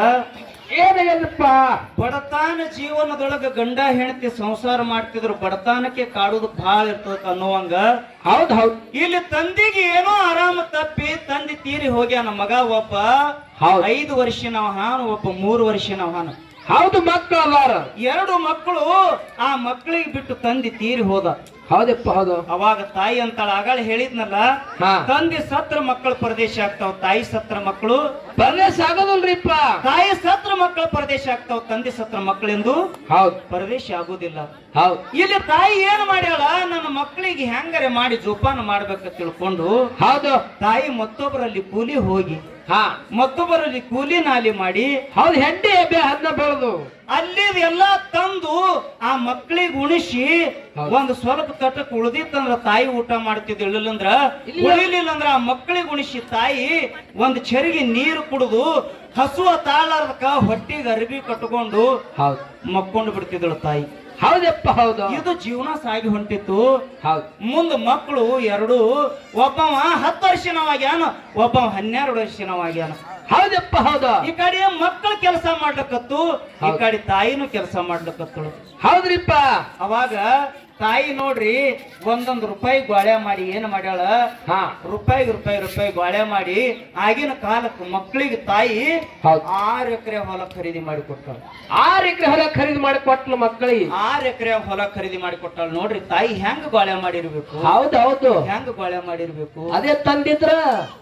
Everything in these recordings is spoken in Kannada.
ಏನಾಗ್ಯದಪ್ಪ ಬಡತಾನ ಜೀವನದೊಳಗ ಗಂಡ ಹೆಂಡತಿ ಸಂಸಾರ ಮಾಡ್ತಿದ್ರು ಬಡತಾನಕ್ಕೆ ಕಾಡುದು ಬಹಳ ಇರ್ತದ ಅನ್ನುವಂಗ ಹೌದ್ ಹೌದ್ ಇಲ್ಲಿ ತಂದಿಗೆ ಏನೋ ಆರಾಮ ತಪ್ಪಿ ತಂದೆ ತೀರಿ ಹೋಗ್ಯಾನ ಮಗ ಒಬ್ಬ ಹೌದ್ ಐದು ವರ್ಷನವ ಹಾನು ಒಬ್ಬ ಮೂರು ವರ್ಷನವ ಹಾನು ಹೌದು ಮಕ್ಕಳು ಅದಾರ ಎರಡು ಮಕ್ಕಳು ಆ ಮಕ್ಕಳಿಗೆ ಬಿಟ್ಟು ತಂದೆ ತೀರಿ ಹೋದ ಹೌದಪ್ಪ ಹೌದು ಅವಾಗ ತಾಯಿ ಅಂತಾಳ ಆಗಳ ಹೇಳಿದ್ನಲ್ಲ ಹಾ ತಂದೆ ಸತ್ರ ಮಕ್ಕಳ ಪರದೇಶ ಆಗ್ತಾವ ತಾಯಿ ಸತ್ರ ಮಕ್ಕಳು ಪ್ರದೇಶ ಆಗೋದಿಲ್ರಿಪ್ಪ ತಾಯಿ ಸತ್ರ ಮಕ್ಕಳ ಪರದೇಶ ಆಗ್ತಾವ ತಂದೆ ಸತ್ರ ಮಕ್ಕಳೆಂದು ಹೌದ್ ಪರದೇಶ ಆಗುದಿಲ್ಲ ಹೌದ್ ಇಲ್ಲಿ ತಾಯಿ ಏನ್ ಮಾಡ್ಯಾಳ ನನ್ನ ಮಕ್ಕಳಿಗೆ ಹೆಂಗರೆ ಮಾಡಿ ಜೋಪಾನ ಮಾಡ್ಬೇಕ ತಿಳ್ಕೊಂಡು ಹೌದು ತಾಯಿ ಮತ್ತೊಬ್ಬರಲ್ಲಿ ಕೂಲಿ ಹೋಗಿ ಹಾ ಮತ್ತೊಬ್ಬರಲ್ಲಿ ಕೂಲಿ ನಾಲಿ ಮಾಡಿ ಹೌದು ಹೆಂಡಿ ಎಬ್ಬೆ ಹದ್ನ ಬೆಳೆದು ಅಲ್ಲಿದ್ ಎಲ್ಲಾ ತಂದು ಆ ಮಕ್ಕಳಿಗೆ ಉಣಿಸಿ ಹೌದು. ಒಂದು ಸ್ವಲ್ಪ ತಟ್ಟಕ್ ಉಳ್ದಿತ್ತಂದ್ರ ತಾಯಿ ಊಟ ಮಾಡ್ತಿದ್ದಿಲ್ಲ ಇಲ್ಲಂದ್ರ ಇಲ್ಲ. ಉಳಿಲಿಲ್ಲ ಅಂದ್ರ ಆ ಮಕ್ಕಳಿಗೆ ಉಣಿಸಿ ತಾಯಿ ಒಂದ್ ಚೆರಿಗೆ ನೀರು ಕುಡಿದು ಹಸುವ ತಾಳಾರ್ದಕ್ಕ ಹೊಟ್ಟಿಗೆ ಅರಿವಿ ಕಟ್ಕೊಂಡು ಹೌದ್ ಮಕ್ಕೊಂಡು ಬಿಡ್ತಿದ್ದಳು ತಾಯಿ ಹೌದಪ್ಪ ಹೌದು ಇದು ಜೀವನ ಸಾಗಿ ಹೊಂಟಿತ್ತು ಹೌದ್ ಮುಂದ ಮಕ್ಕಳು ಎರಡು ಒಬ್ಬವ ಹತ್ತು ವರ್ಷನವಾಗ್ಯಾನ ಒಬ್ಬವ ಹನ್ನೆರಡು ವರ್ಷನವಾಗ್ಯಾನ ಹೌದಪ್ಪ ಹೌದು ಈ ಕಡೆ ಮಕ್ಕಳು ಕೆಲಸ ಮಾಡ್ಲಕತ್ತು ಈ ಹೌದು. ಕಡೆ ತಾಯಿನೂ ಕೆಲಸ ಮಾಡ್ಲಕತ್ತಳು ಹೌದ್ರಿಪ್ಪ ಅವಾಗ ತಾಯಿ ನೋಡ್ರಿ ಒಂದೊಂದು ರೂಪಾಯಿ ಗ್ವಾಳೆ ಮಾಡಿ ಏನ್ ಮಾಡ್ಯಾಳ ಹಾ ರೂಪಾಯಿ ರೂಪಾಯಿ ರೂಪಾಯಿ ಗ್ವಾಳೆ ಮಾಡಿ ಆಗಿನ ಕಾಲಕ್ಕೆ ಮಕ್ಕಳಿಗೆ ತಾಯಿ ಹೌದ್ ಆರು ಎಕರೆ ಹೊಲ ಖರೀದಿ ಮಾಡಿ ಕೊಟ್ಟಾಳ ಆರ್ ಎಕರೆ ಹೊಲ ಖರೀದಿ ಮಾಡಿ ಕೊಟ್ಲು ಮಕ್ಕಳಿಗೆ ಆರು ಎಕರೆ ಹೊಲ ಖರೀದಿ ಮಾಡಿ ಕೊಟ್ಟಾಳ ನೋಡ್ರಿ ತಾಯಿ ಹೆಂಗ್ ಗ್ವಾಳೆ ಮಾಡಿರ್ಬೇಕು ಹೌದ್ ಹೌದು ಹೆಂಗ್ ಗ್ವಾಳೆ ಮಾಡಿರ್ಬೇಕು ಅದೇ ತಂದಿದ್ರ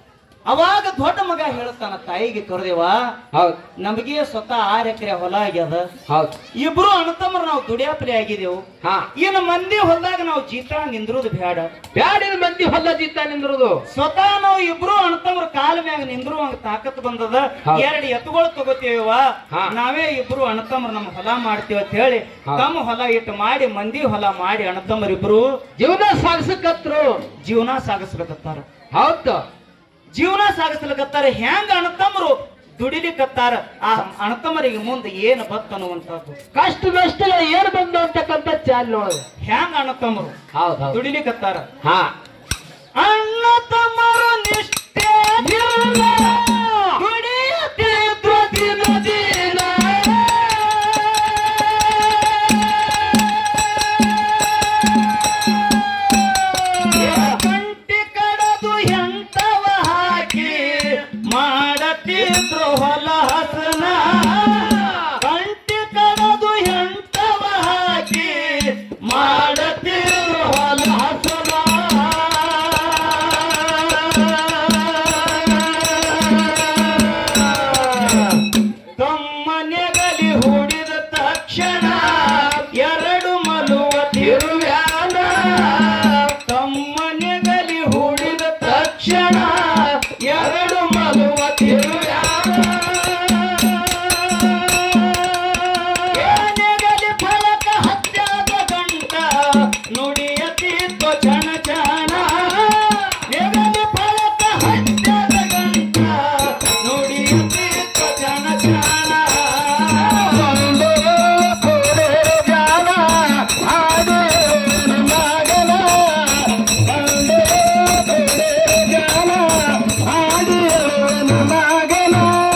ಅವಾಗ ದೊಡ್ಡ ಮಗ ಹೇಳ್ತಾನ ತಾಯಿಗೆ ಕರೆದೇವ ಹೌದ್ ನಮಗೆ ಸ್ವತಃ ಆರು ಎಕರೆ ಹೊಲ ಆಗ್ಯದ ಹೌದ್ ಇಬ್ರು ಅಣ್ಣತಮ್ಮರು ನಾವು ದುಡಿಯಾಪಲಿ ಆಗಿದೆವು ಹಾ ಇನ್ನು ಮಂದಿ ಹೊಲದಾಗ ನಾವು ಜೀತ ನಿಂದ್ರುದು ಬೇಡ ಬ್ಯಾಡಿನ ಮಂದಿ ಹೊಲ ಜೀತ ನಿಂದ್ರದು ಸ್ವತಃ ನಾವು ಇಬ್ರು ಅಣ್ಣತಮ್ಮರ ಕಾಲ ಮ್ಯಾಗ ನಿಂದ್ರು ಹಂಗ ತಾಕತ್ ಬಂದದ ಹೌದ್. ಎರಡು ಎತ್ತುಗಳು ತಗೋತೀವ ಹಾ. ನಾವೇ ಇಬ್ರು ಅಣ್ಣತಮ್ಮರು ನಮ್ಮ ಹೊಲ ಮಾಡ್ತೀವಿ ಅಂತ ಹೇಳಿ ಹೌದ್. ತಮ್ಮ ಹೊಲ ಇಟ್ಟು ಮಾಡಿ ಮಂದಿ ಹೊಲ ಮಾಡಿ ಅಣ್ಣತಮ್ಮರಿಬ್ರು ಜೀವನ ಸಾಗಿಸಕತ್ರು ಜೀವನ ಸಾಗಿಸ್ಲಿಕತ್ತಾರ ಹೌದು ಜೀವನ ಸಾಗಿಸ್ಲಿಕತ್ತಾರ ಹೆಂಗ ಅಣ್ಣತಮ್ಮರು ದುಡಿಲಿಕತ್ತಾರ ಆ ಅಣ್ಣತಮ್ಮರಿಗೆ ಮುಂದೆ ಏನು ಬತ್ತ ಅನ್ನುವಂಥದ್ದು ಕಷ್ಟ ನಷ್ಟ ಏನ್ ಬಂದು ಅಂತಕ್ಕಂಥ ಚಾಲ್ ನೋಡು ಹೆಂಗ ಅಣ್ಣತಮ್ಮರು ಹೌದ್ ಹೌದ್ ದುಡಿಲಿಕತ್ತಾರ ಹಾ ಅಣ್ಣ ತಮ್ಮರು ನಿಷ್ಠೆ ದುಡಿಯುತ್ತಿದ್ರು ದಿನ ದಿನ ಕಂಟಿ ಕಡದು ಎಂತವ ಹಾಕಿ ಮಾಡತಿದ್ರು ಹೊಲ ಹಸನ ಕಂಟಿ ಕಡದು ಎಂತವ ಹಾಕಿ ಮಾಡತಿದ್ರು ಹೊಲ ಹಸನ ತಮ್ಮನೆಗಲಿ ಹೂಡಿದ ತಕ್ಷಣ ಎರಡು ಮಲುವ ತಿರುವ್ಯಾನ ತಮ್ಮನೆಗಲಿ ಹೂಡಿದ ತಕ್ಷಣ ಎರಡು ಮಲುವ ತಿರುವ್ಯಾನ ಏನೆಗಲಿ ಫಲಕ ಹತ್ಯಾದ ಗಂಟ ನುಡಿಯತಿತ್ತು ಚಣ ಚಣ ನೆಗಲಿ ಫಲಕ ಹತ್ಯಾದ ಗಂಟ ನುಡಿಯತಿತ್ತು ಚಣ ಚಣ ಒಂದು ಕೊಡೆ ಜಾನ ಹಾಡು ಮಗನ ಒಂದು ಕೊಡೆ ಜಾನ ಹಾಡು ಮಗನ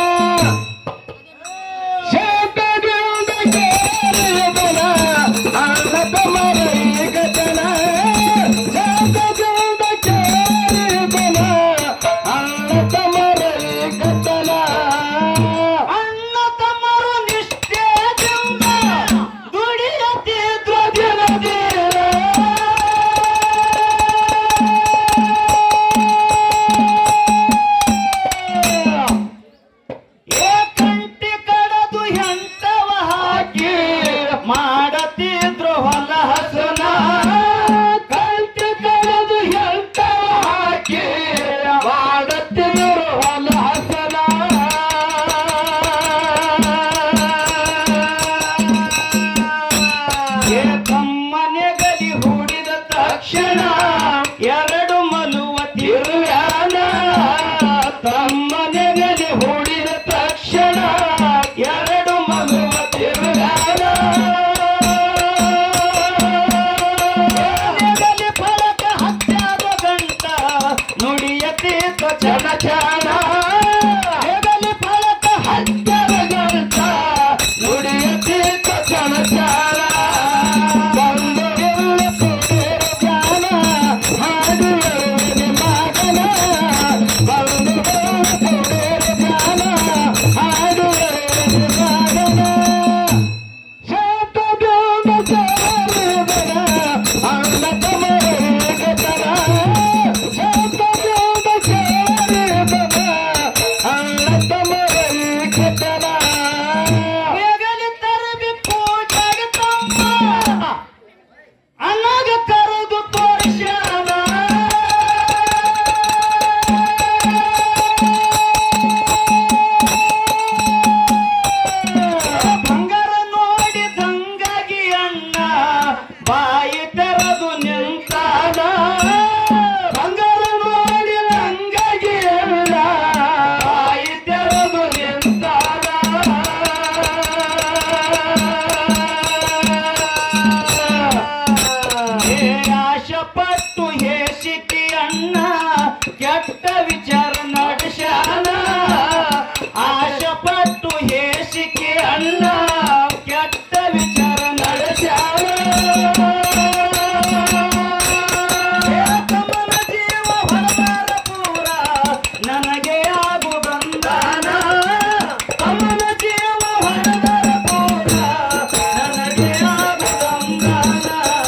ಶಬ್ದದಿಂದ ಕೇಳಿದನ ಆಲಪ ಮರೈಗತನ ಶಬ್ದದಿಂದ ಕೇಳಿದನ ಆಲಪ ಮರೈಗತನ ಅಣ್ಣ ತಮ್ಮರು ನಿಷ್ಠೆಯಿಂದ ದುಡಿಯುತ್ತಿದ್ರು ದಿನ ಏ ಕಂಟಿ ಕಡದು ಎಂತವ ಹಾಕಿ ಮಾಡತಿದ್ರು ಹೊಲ ಹಸನ ಕಂಟಿ ಕಡದು ಎಂತವ ಹಾಕಿ ಮಾಡತಿದ್ರು ಹೊಲ ಹಸನ ಏ ತಮ್ಮನೆಗಲಿ ಹೂಡಿದ ತಕ್ಷಣ ಎರಡು ಮಲುವ ತಿರುವ್ಯಾನ ತಮ್ಮನೆಗಲಿ ಹೂಡಿದ ತಕ್ಷಣ ಎರಡು ಮಲುವ ತಿರುವ್ಯಾನ ನೆಗಲಿ ಫಲಕ ಹತ್ಯಾದ ಗಂಟ ನುಡಿಯತೀತ ಚಣ ಚಣ ನೆಗಲಿ ಫಲಕ ಹತ್ಯಾದ ಗಂಟ ಹೇಸಿಕಿ ಅಣ್ಣ ಕೆಟ್ಟ ವಿಚಾರ ನಡೆಸ್ಯಾನ ಆಶಪಟ್ಟು ಹೇಸಿಕಿ ಅಣ್ಣ ಕೆಟ್ಟ ವಿಚಾರ ನಡೆಸ್ಯಾನ ತಮ್ಮನ ಜೀವ ಹೊರಬಾರ ಪೂರ ನನಗೆ ಆಗು ಬಂದಾನ ತಮ್ಮನ ಜೀವ ಹೊರಬಾರ ಪೂರ ನನಗೆ ಆಗು ಬಂದಾನ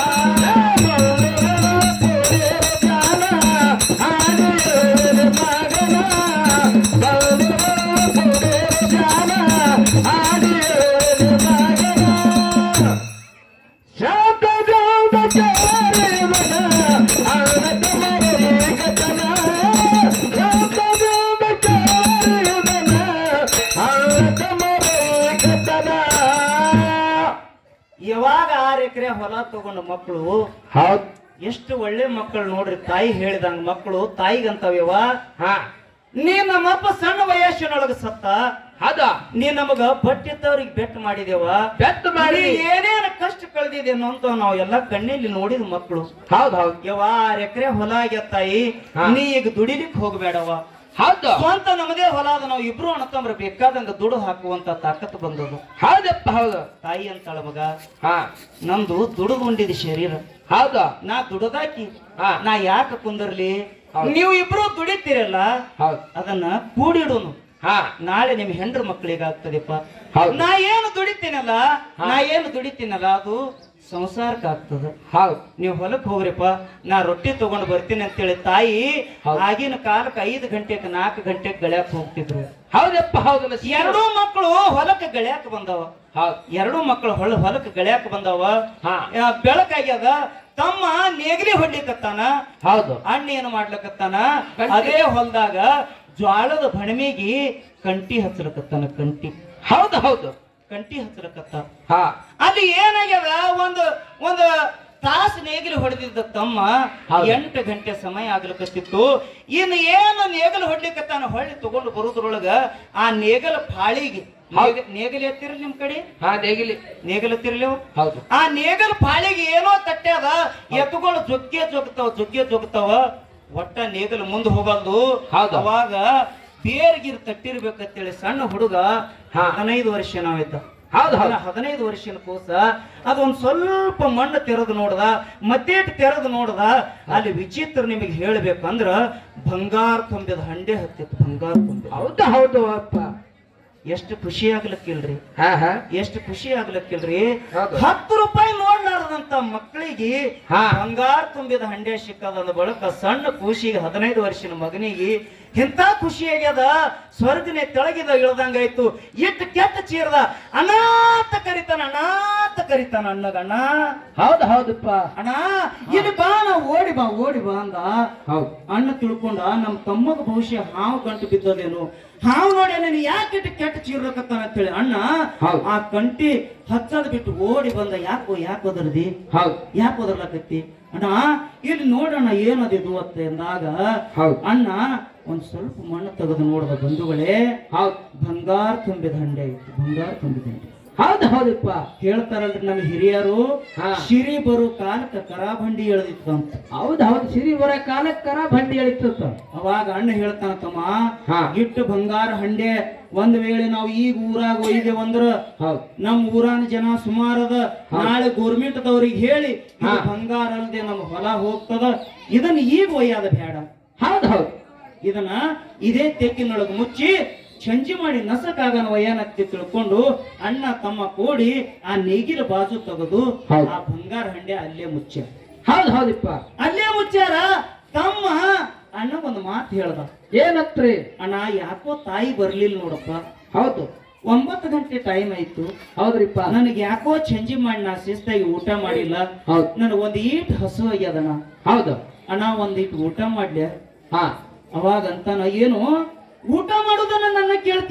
ಯಾವಾಗ ಆರು ಎಕರೆ ಹೊಲ ತಗೊಂಡು ಮಕ್ಕಳು ಹೌದ್ ಎಷ್ಟು ಒಳ್ಳೆ ಮಕ್ಕಳು ನೋಡ್ರಿ ತಾಯಿ ಹೇಳಿದಂಗ ಮಕ್ಕಳು ತಾಯಿಗಂತವ್ಯವ ಹಾ ನೀ ನಮ್ಮಪ್ಪ ಸಣ್ಣ ವಯಸ್ಸಿನೊಳಗ ಸತ್ತ ಹೌದ ನೀ ನಮಗ ಬಟ್ಟಿದ್ದವ್ರಿಗೆ ಬೆಟ್ ಮಾಡಿದೇವ ಬೆತ್ತ ಮಾಡಿ ನೀ ಏನೇನು ಕಷ್ಟ ಕಳ್ದಿದೇನೋ ಅಂತ ನಾವು ಎಲ್ಲ ಕಣ್ಣಲ್ಲಿ ನೋಡಿದ ಮಕ್ಕಳು ಹೌದ್ ಹೌದ್ ಯವ್ವ ಆರ್ ಎಕರೆ ಹೊಲ ಆಗ್ಯ ತಾಯಿ ಹಾ. ನೀ ಈಗ ದುಡಿಲಿಕ್ ಹೋಗ್ಬೇಡವ ಹೌದು ಸ್ವಂತ ನಮ್ಮದೇ ಹೊಲ ಅದ ನಾವು ಇಬ್ರು ಅಣ್ಣತಂಬ್ರ ಬೇಕಾದಂಗ ದುಡು ಹಾಕುವಂತ ತಾಕತ್ ಬಂದದು ಹೌದಪ್ಪ ಹೌದು ತಾಯಿ ಅಂತಾಳ ಮಗ ಹಾ ನಮ್ದು ದುಡಿದು ಉಂಡಿದ ಶರೀರ ಹೌದು ನಾ ದುಡದಾಕಿ ಹಾ. ನಾ ಯಾಕೆ ಕುಂದರ್ಲಿ ಹೌದು. ನೀವು ಇಬ್ರು ದುಡಿತೀರಲ್ಲ ಹೌದು ಅದನ್ನ ಕೂಡಿಡೋನು ಹಾ ನಾಳೆ ನಿಮ್ ಹೆಂಡ್ರ ಮಕ್ಕಳಿಗೆ ಆಗ್ತದೆಪ್ಪ ಹೌದು. ನಾ ಏನು ದುಡಿತೀನಲ್ಲ ಹಾ. ನಾ ಏನು ದುಡಿತೀನಲ್ಲ ಅದು ಸಂಸಾರಕ್ಕೆ ಆಗ್ತದ ಹೌದು ನೀವು ಹೊಲಕ್ ಹೋಗ್ರಿಪ್ಪ ನಾ ರೊಟ್ಟಿ ತಗೊಂಡು ಬರ್ತೀನಿ ಅಂತೇಳಿ ತಾಯಿ ಹೌದು. ಆಗಿನ ಕಾಲಕ್ಕೆ ಐದು ಗಂಟೆಗೆ ನಾಲ್ಕು ಗಂಟೆಗೆ ಗಳಯಾಕ ಹೋಗ್ತಿದ್ರು ಹೌದಪ್ಪ ಹೌದು ನಸಿ- ಎರಡೂ ಮಕ್ಕಳು ಹೊಲಕ್ಕೆ ಗಳಯಾಕ ಬಂದವ ಹೌದು ಎರಡೂ ಮಕ್ಕಳು ಹೊಲ ಹೊಲಕ್ಕೆ ಗಳಯಾಕ ಬಂದವ ಹಾ ಆ, ಬೆಳಕಾಗ್ಯದ ತಮ್ಮ ನೇಗಿಲಿ ಹೊಡ್ಲಿಕತ್ತಾನ ಹೌದು ಅಣ್ಣ ಏನು ಮಾಡ್ಲಕತ್ತಾನ ಕಂಟಿ. ಅದೇ ಹೊಲದಾಗ ಜ್ವಾಳದ ಬಣಮಿಗಿ ಕಂಟಿ ಹಚ್ಚಲಕತ್ತಾನ ಕಂಟಿ ಹೌದು ಹೌದು ಕಂಟಿ ಹಚ್ಚಲಕತ್ತ ಹಾ ಅಲ್ಲಿ ಏನಾಗ್ಯದ ಒಂದು ಒಂದು ತಾಸು ನೇಗಿಲು ಹೊಡೆದಿದ್ದ ತಮ್ಮ ಹೌದು. ಎಂಟು ಗಂಟೆ ಸಮಯ ಆಗ್ಲಿಕತ್ತಿತ್ತು ಇನ್ನು ಏನು ನೇಗಲು ಹೊಡ್ಲಿಕತ್ತಾನ ಹೊಳ್ಳಿ ತಗೊಂಡು ಬರೋದ್ರೊಳಗ ಆ ನೇಗಲ ಫಾಳಿಗೆ ನೇಗ- ನೇಗಲ್ ಎತ್ತಿರಲಿ ನಿಮ್ ಕಡೆ ಹಾ ನೇಗಿಲಿ ನೇಗಲ್ ಎತ್ತಿರಲಿ ಹೌದು ಆ ನೇಗಲ್ ಪಾಳಿಗೆ ಏನೋ ತಟ್ಟ್ಯಾದ ಎತ್ತುಗಳು ಜೊಗ್ಗೆ ಜೊಗ್ತಾವ ಜೊಗ್ಗೆ ಜೊಗ್ತಾವ ಒಟ್ಟ ನೇಗಲ್ ಮುಂದೆ ಹೋಗಲ್ದು ಹೌದು. ಅವಾಗ ಬೇರ್ಗಿರ್ ತಟ್ಟಿರ್ಬೇಕಂತೇಳಿ ಸಣ್ಣ ಹುಡುಗ ಹಾ. ಹದಿನೈದು ವರ್ಷ ನಾವಿದ್ದ ಹೌದು ಹೌದು ಹದಿನೈದು ವರ್ಷದ ಕೂಸ ಅದೊಂದ್ ಸ್ವಲ್ಪ ಮಣ್ಣು ತೆರೆದು ನೋಡ್ದ ಮತ್ತೇಟ್ ತೆರೆದು ನೋಡ್ದ ಅಲ್ಲಿ ವಿಚಿತ್ರ ನಿಮಗೆ ಹೇಳ್ಬೇಕಂದ್ರ ಬಂಗಾರ ತುಂಬಿದ ಹಂಡೆ ಹತ್ತಿತ್ತು ಬಂಗಾರ ತುಂಬಿದ ಹೌದು ಹೌದು ಅಪ್ಪ ಎಷ್ಟು ಖುಷಿ ಆಗ್ಲಿಕ್ಕಿಲ್ರಿ ಹಾ ಹಾ ಎಷ್ಟು ಖುಷಿ ಆಗ್ಲಿಕ್ಕಿಲ್ರಿ ಹೌದು. ಹತ್ತು ರೂಪಾಯಿ ನೋಡ್ಲಾರ್ದಂತ ಮಕ್ಕಳಿಗೆ ಹಾ. ಬಂಗಾರ ತುಂಬಿದ ಹಂಡೆ ಸಿಕ್ಕದ ಬಳಕ ಸಣ್ಣ ಖುಷಿಗೆ ಹದಿನೈದು ವರ್ಷದ ಮಗನಿಗೆ ಎಂತ ಖುಷಿ ಆಗ್ಯದ ಸ್ವರ್ಗನೆ ತೆಳಗಿದ ಇಳ್ದಂಗಾಯ್ತು ಇಟ್ಟು ಕೆಟ್ಟ ಚೀರ್ದ ಅನಾಥ ಕರಿತಾನ ಅನಾಥ ಕರಿತಾನ ಅಣ್ಣಗಣ್ಣ ಹೌದು ಹೌದಪ್ಪ ಅಣ್ಣ ಇಲ್ಲಿ ಬಾ ನಾ ಓಡಿ ಬಾ ಓಡಿ ಬಾ ಅಂದ ಹೌದು ಅಣ್ಣ ತಿಳ್ಕೊಂಡ ನಮ್ ತಮ್ಮಗ ಬಹುಶಃ ಹಾವು ಗಂಟು ಬಿದ್ದದೇನು ಹಾವು ನೋಡಿ ನೀನು ಯಾಕೆ ಇಟ್ಟು ಕೆಟ್ಟ ಚೀರ್ಲಕತ್ತಾನ ಅಂತೇಳಿ ಅಣ್ಣ ಹೌದು. ಆ ಕಂಟಿ ಹಚ್ಚದ್ ಬಿಟ್ಟು ಓಡಿ ಬಂದ ಯಾಕೋ ಯಾಕೆ ಒದರ್ದಿ ಹೌದು ಯಾಕೆ ಒದರ್ಲಕತ್ತಿ ಅಣ್ಣ ಇಲ್ಲಿ ನೋಡೋಣ ಏನದಿದು ಅಂತ ಎಂದಾಗ ಹೌದು ಅಣ್ಣ ಒಂದ್ ಸ್ವಲ್ಪ ಮಣ್ಣು ತೆಗೆದು ನೋಡಿದ ಬಂಧುಗಳೇ ಹೌದು ಬಂಗಾರ ತುಂಬಿದ ಹಂಡೆ ಇತ್ತು ಬಂಗಾರ ತುಂಬಿದ ಹಂಡೆ ಹೌದು ಹೌದಪ್ಪ ಹೇಳ್ತಾರಲ್ರಿ ನಮ್ಮ ಹಿರಿಯರು ಹಾ. ಶಿರಿ ಬರೋ ಕಾಲಕ್ಕೆ ಕರಾಬಂಡಿ ಎಳೆದಿತ್ತು ಅಂತ ಹೌದು ಹೌದು ಸಿರಿ ಬರ ಕಾಲಕ್ಕೆ ಕರ ಬಂಡಿ ಎಳಿತು ಅವಾಗ ಅಣ್ಣ ಹೇಳ್ತಾನ ತಮ್ಮ ಹಾ. ಇಟ್ಟು ಬಂಗಾರ ಹಂಡೆ ಒಂದ್ ವೇಳೆ ನಾವು ಈಗ ಊರಾಗ ಒಯ್ದೇವ್ ಅಂದ್ರ ಹೌದು ನಮ್ ಊರಾನ ಜನ ಸುಮಾರದ ನಾಳೆ ಗೋರ್ಮೆಂಟ್ ದವ್ರಿಗೆ ಹೇಳಿ ಇದು ಹಾ. ಬಂಗಾರ ಅಲ್ದೆ ನಮ್ಮ ಹೊಲ ಹೋಗ್ತದ ಇದನ್ನ ಈಗ ಒಯ್ಯಾದ ಬೇಡ ಹೌದು ಹೌದು ಇದನ್ನ ಇದೇ ತೆಕ್ಕಿನೊಳಗೆ ಮುಚ್ಚಿ ಚಂಜಿ ಮಾಡಿ ನಸಕಾಗನ ಒಯ್ಯಾನತ್ತಿ ತಿಳ್ಕೊಂಡು ಅಣ್ಣ ತಮ್ಮ ಕೂಡಿ ಆ ನೇಗಿಲ ಬಾಜು ತೆಗೆದು ಹೌದು. ಆ ಬಂಗಾರ ಹಂಡೆ ಅಲ್ಲೇ ಮುಚ್ಚ ಹೌದು ಹೌದಪ್ಪ ಅಲ್ಲೇ ಮುಚ್ಚಾರ ತಮ್ಮ ಅಣ್ಣ ಒಂದು ಮಾತು ಹೇಳ್ದ ಏನತ್ರಿ ಅಣ್ಣ ಯಾಕೋ ತಾಯಿ ಬರ್ಲಿಲ್ಲ ನೋಡಪ್ಪ ಹೌದು ಒಂಬತ್ತು ಗಂಟೆ ಟೈಮ್ ಆಯ್ತು ಹೌದ್ರಿಪ್ಪ ನನಗೆ ಯಾಕೋ ಚಂಜಿ ಮಾಡಿ ನಾ ಶಿಸ್ತಾಗಿ ಊಟ ಮಾಡಿಲ್ಲ ಹೌದು ನನಗೆ ಒಂದ್ ಈಟ್ ಹಸು ಆಗ್ಯದಣ್ಣ ಹೌದು ಅಣ್ಣ ಒಂದ್ ಈಟ್ ಊಟ ಮಾಡ್ಲ್ಯ ಹಾ ಅವಾಗ ಅಂತಾನ ಏನು ಊಟ ಮಾಡುದನ್ನ ನನ್ನ ಕೇಳ್ತೀಯ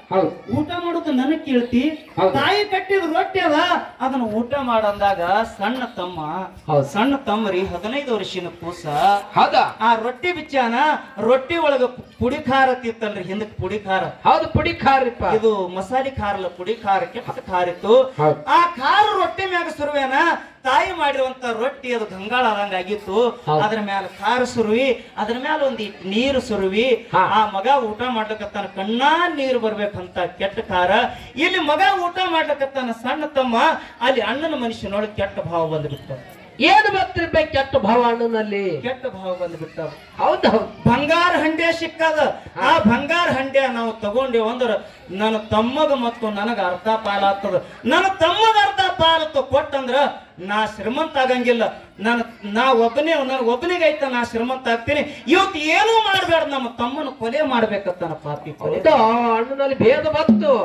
ಹೌದು ಊಟ ಮಾಡೋದು ನನಗ್ ಕೇಳ್ತಿ ಹೌದು. ತಾಯಿ ಕಟ್ಟಿದ ರೊಟ್ಟಿ ಅದ ಅದನ್ನ ಊಟ ಮಾಡಂದಾಗ ಸಣ್ಣ ತಮ್ಮ ಹೌದು. ಸಣ್ಣ ತಮ್ಮರಿ ಹದಿನೈದು ವರ್ಷದ ಕೂಸ ಹೌದಾ ಆ ರೊಟ್ಟಿ ಬಿಚ್ಚಾನ ರೊಟ್ಟಿ ಒಳಗ ಪುಡಿ ಖಾರ ತಿತ್ತಲ್ರಿ ಹಿಂದಕ್ ಪುಡಿ ಖಾರ ಹೌದು ಪುಡಿ ಖಾರಿಪ್ಪ ಇದು ಮಸಾಲೆ ಖಾರ ಅಲ್ಲ ಪುಡಿ ಖಾರ ಕೆಟ್ಟ ಖಾರ ಇತ್ತು ಹೌದು. ಆ ಖಾರ ರೊಟ್ಟಿ ಮ್ಯಾಗ ಸುರುವೇನ ತಾಯಿ ಮಾಡಿರುವಂತ ರೊಟ್ಟಿ ಅದು ಗಂಗಾಳ ಆದಂಗ ಆಗಿತ್ತು ಹೌದು. ಅದ್ರ ಮ್ಯಾಲ ಖಾರ ಸುರುವಿ ಅದ್ರ ಮ್ಯಾಲ ಒಂದ್ ಇಟ್ ನೀರು ಸುರುವಿ ಹಾ. ಆ ಮಗ ಊಟ ಮಾಡ್ಲಕತ್ತಾನ ಕಣ್ಣಾ ನೀರು ಬರ್ಬೇಕಂತ ಕೆಟ್ಟ ಖಾರ ಇಲ್ಲಿ ಮಗ ಊಟ ಮಾಡ್ಲಕತ್ತಾನ ಸಣ್ಣ ತಮ್ಮ ಅಲ್ಲಿ ಅಣ್ಣನ ಮನುಷ್ಯನೊಳಗೆ ಕೆಟ್ಟ ಭಾವ ಬಂದ್ಬಿಟ್ಟು ಏನು ಬರ್ತಿರ್ಪ ಕೆಟ್ಟ ಭಾವ ಅಣ್ಣನಲ್ಲಿ ಕೆಟ್ಟ ಭಾವ ಬಂದ್ಬಿಟ್ಟಾವ ಹೌದು ಹೌದು ಬಂಗಾರ ಹಂಡೆ ಸಿಕ್ಕದ ಆ ಬಂಗಾರ ಹಂಡೆ ನಾವು ತಗೊಂಡೇವು ಅಂದ್ರ ನನ್ನ ತಮ್ಮಗ ಮತ್ತು ನನಗ ಅರ್ಧ ಪಾಲಾಗ್ತದ ನನ್ನ ತಮ್ಮಗ ಅರ್ಧ ಪಾಲತ್ತು ಕೊಟ್ಟಂದ್ರ ನಾ ಶ್ರೀಮಂತ ಆಗಂಗಿಲ್ಲ ನನ್ನ ನಾ ಒಬ್ಬನೇ ನನ್ನ ಒಬ್ಬನಿಗೈತ ನಾ ಶ್ರೀಮಂತ ಆಗ್ತೀನಿ ಇವತ್ತು ಏನೂ ಮಾಡ್ಬೇಡ ನಮ್ಮ ತಮ್ಮನ ಕೊಲೆ ಮಾಡ್ಬೇಕತ್ತಾನ ಪಾಪಿ ಕೊಲೆ ಹೌದಾ ಅಣ್ಣನಲ್ಲಿ ಭೇದ ಬಂತು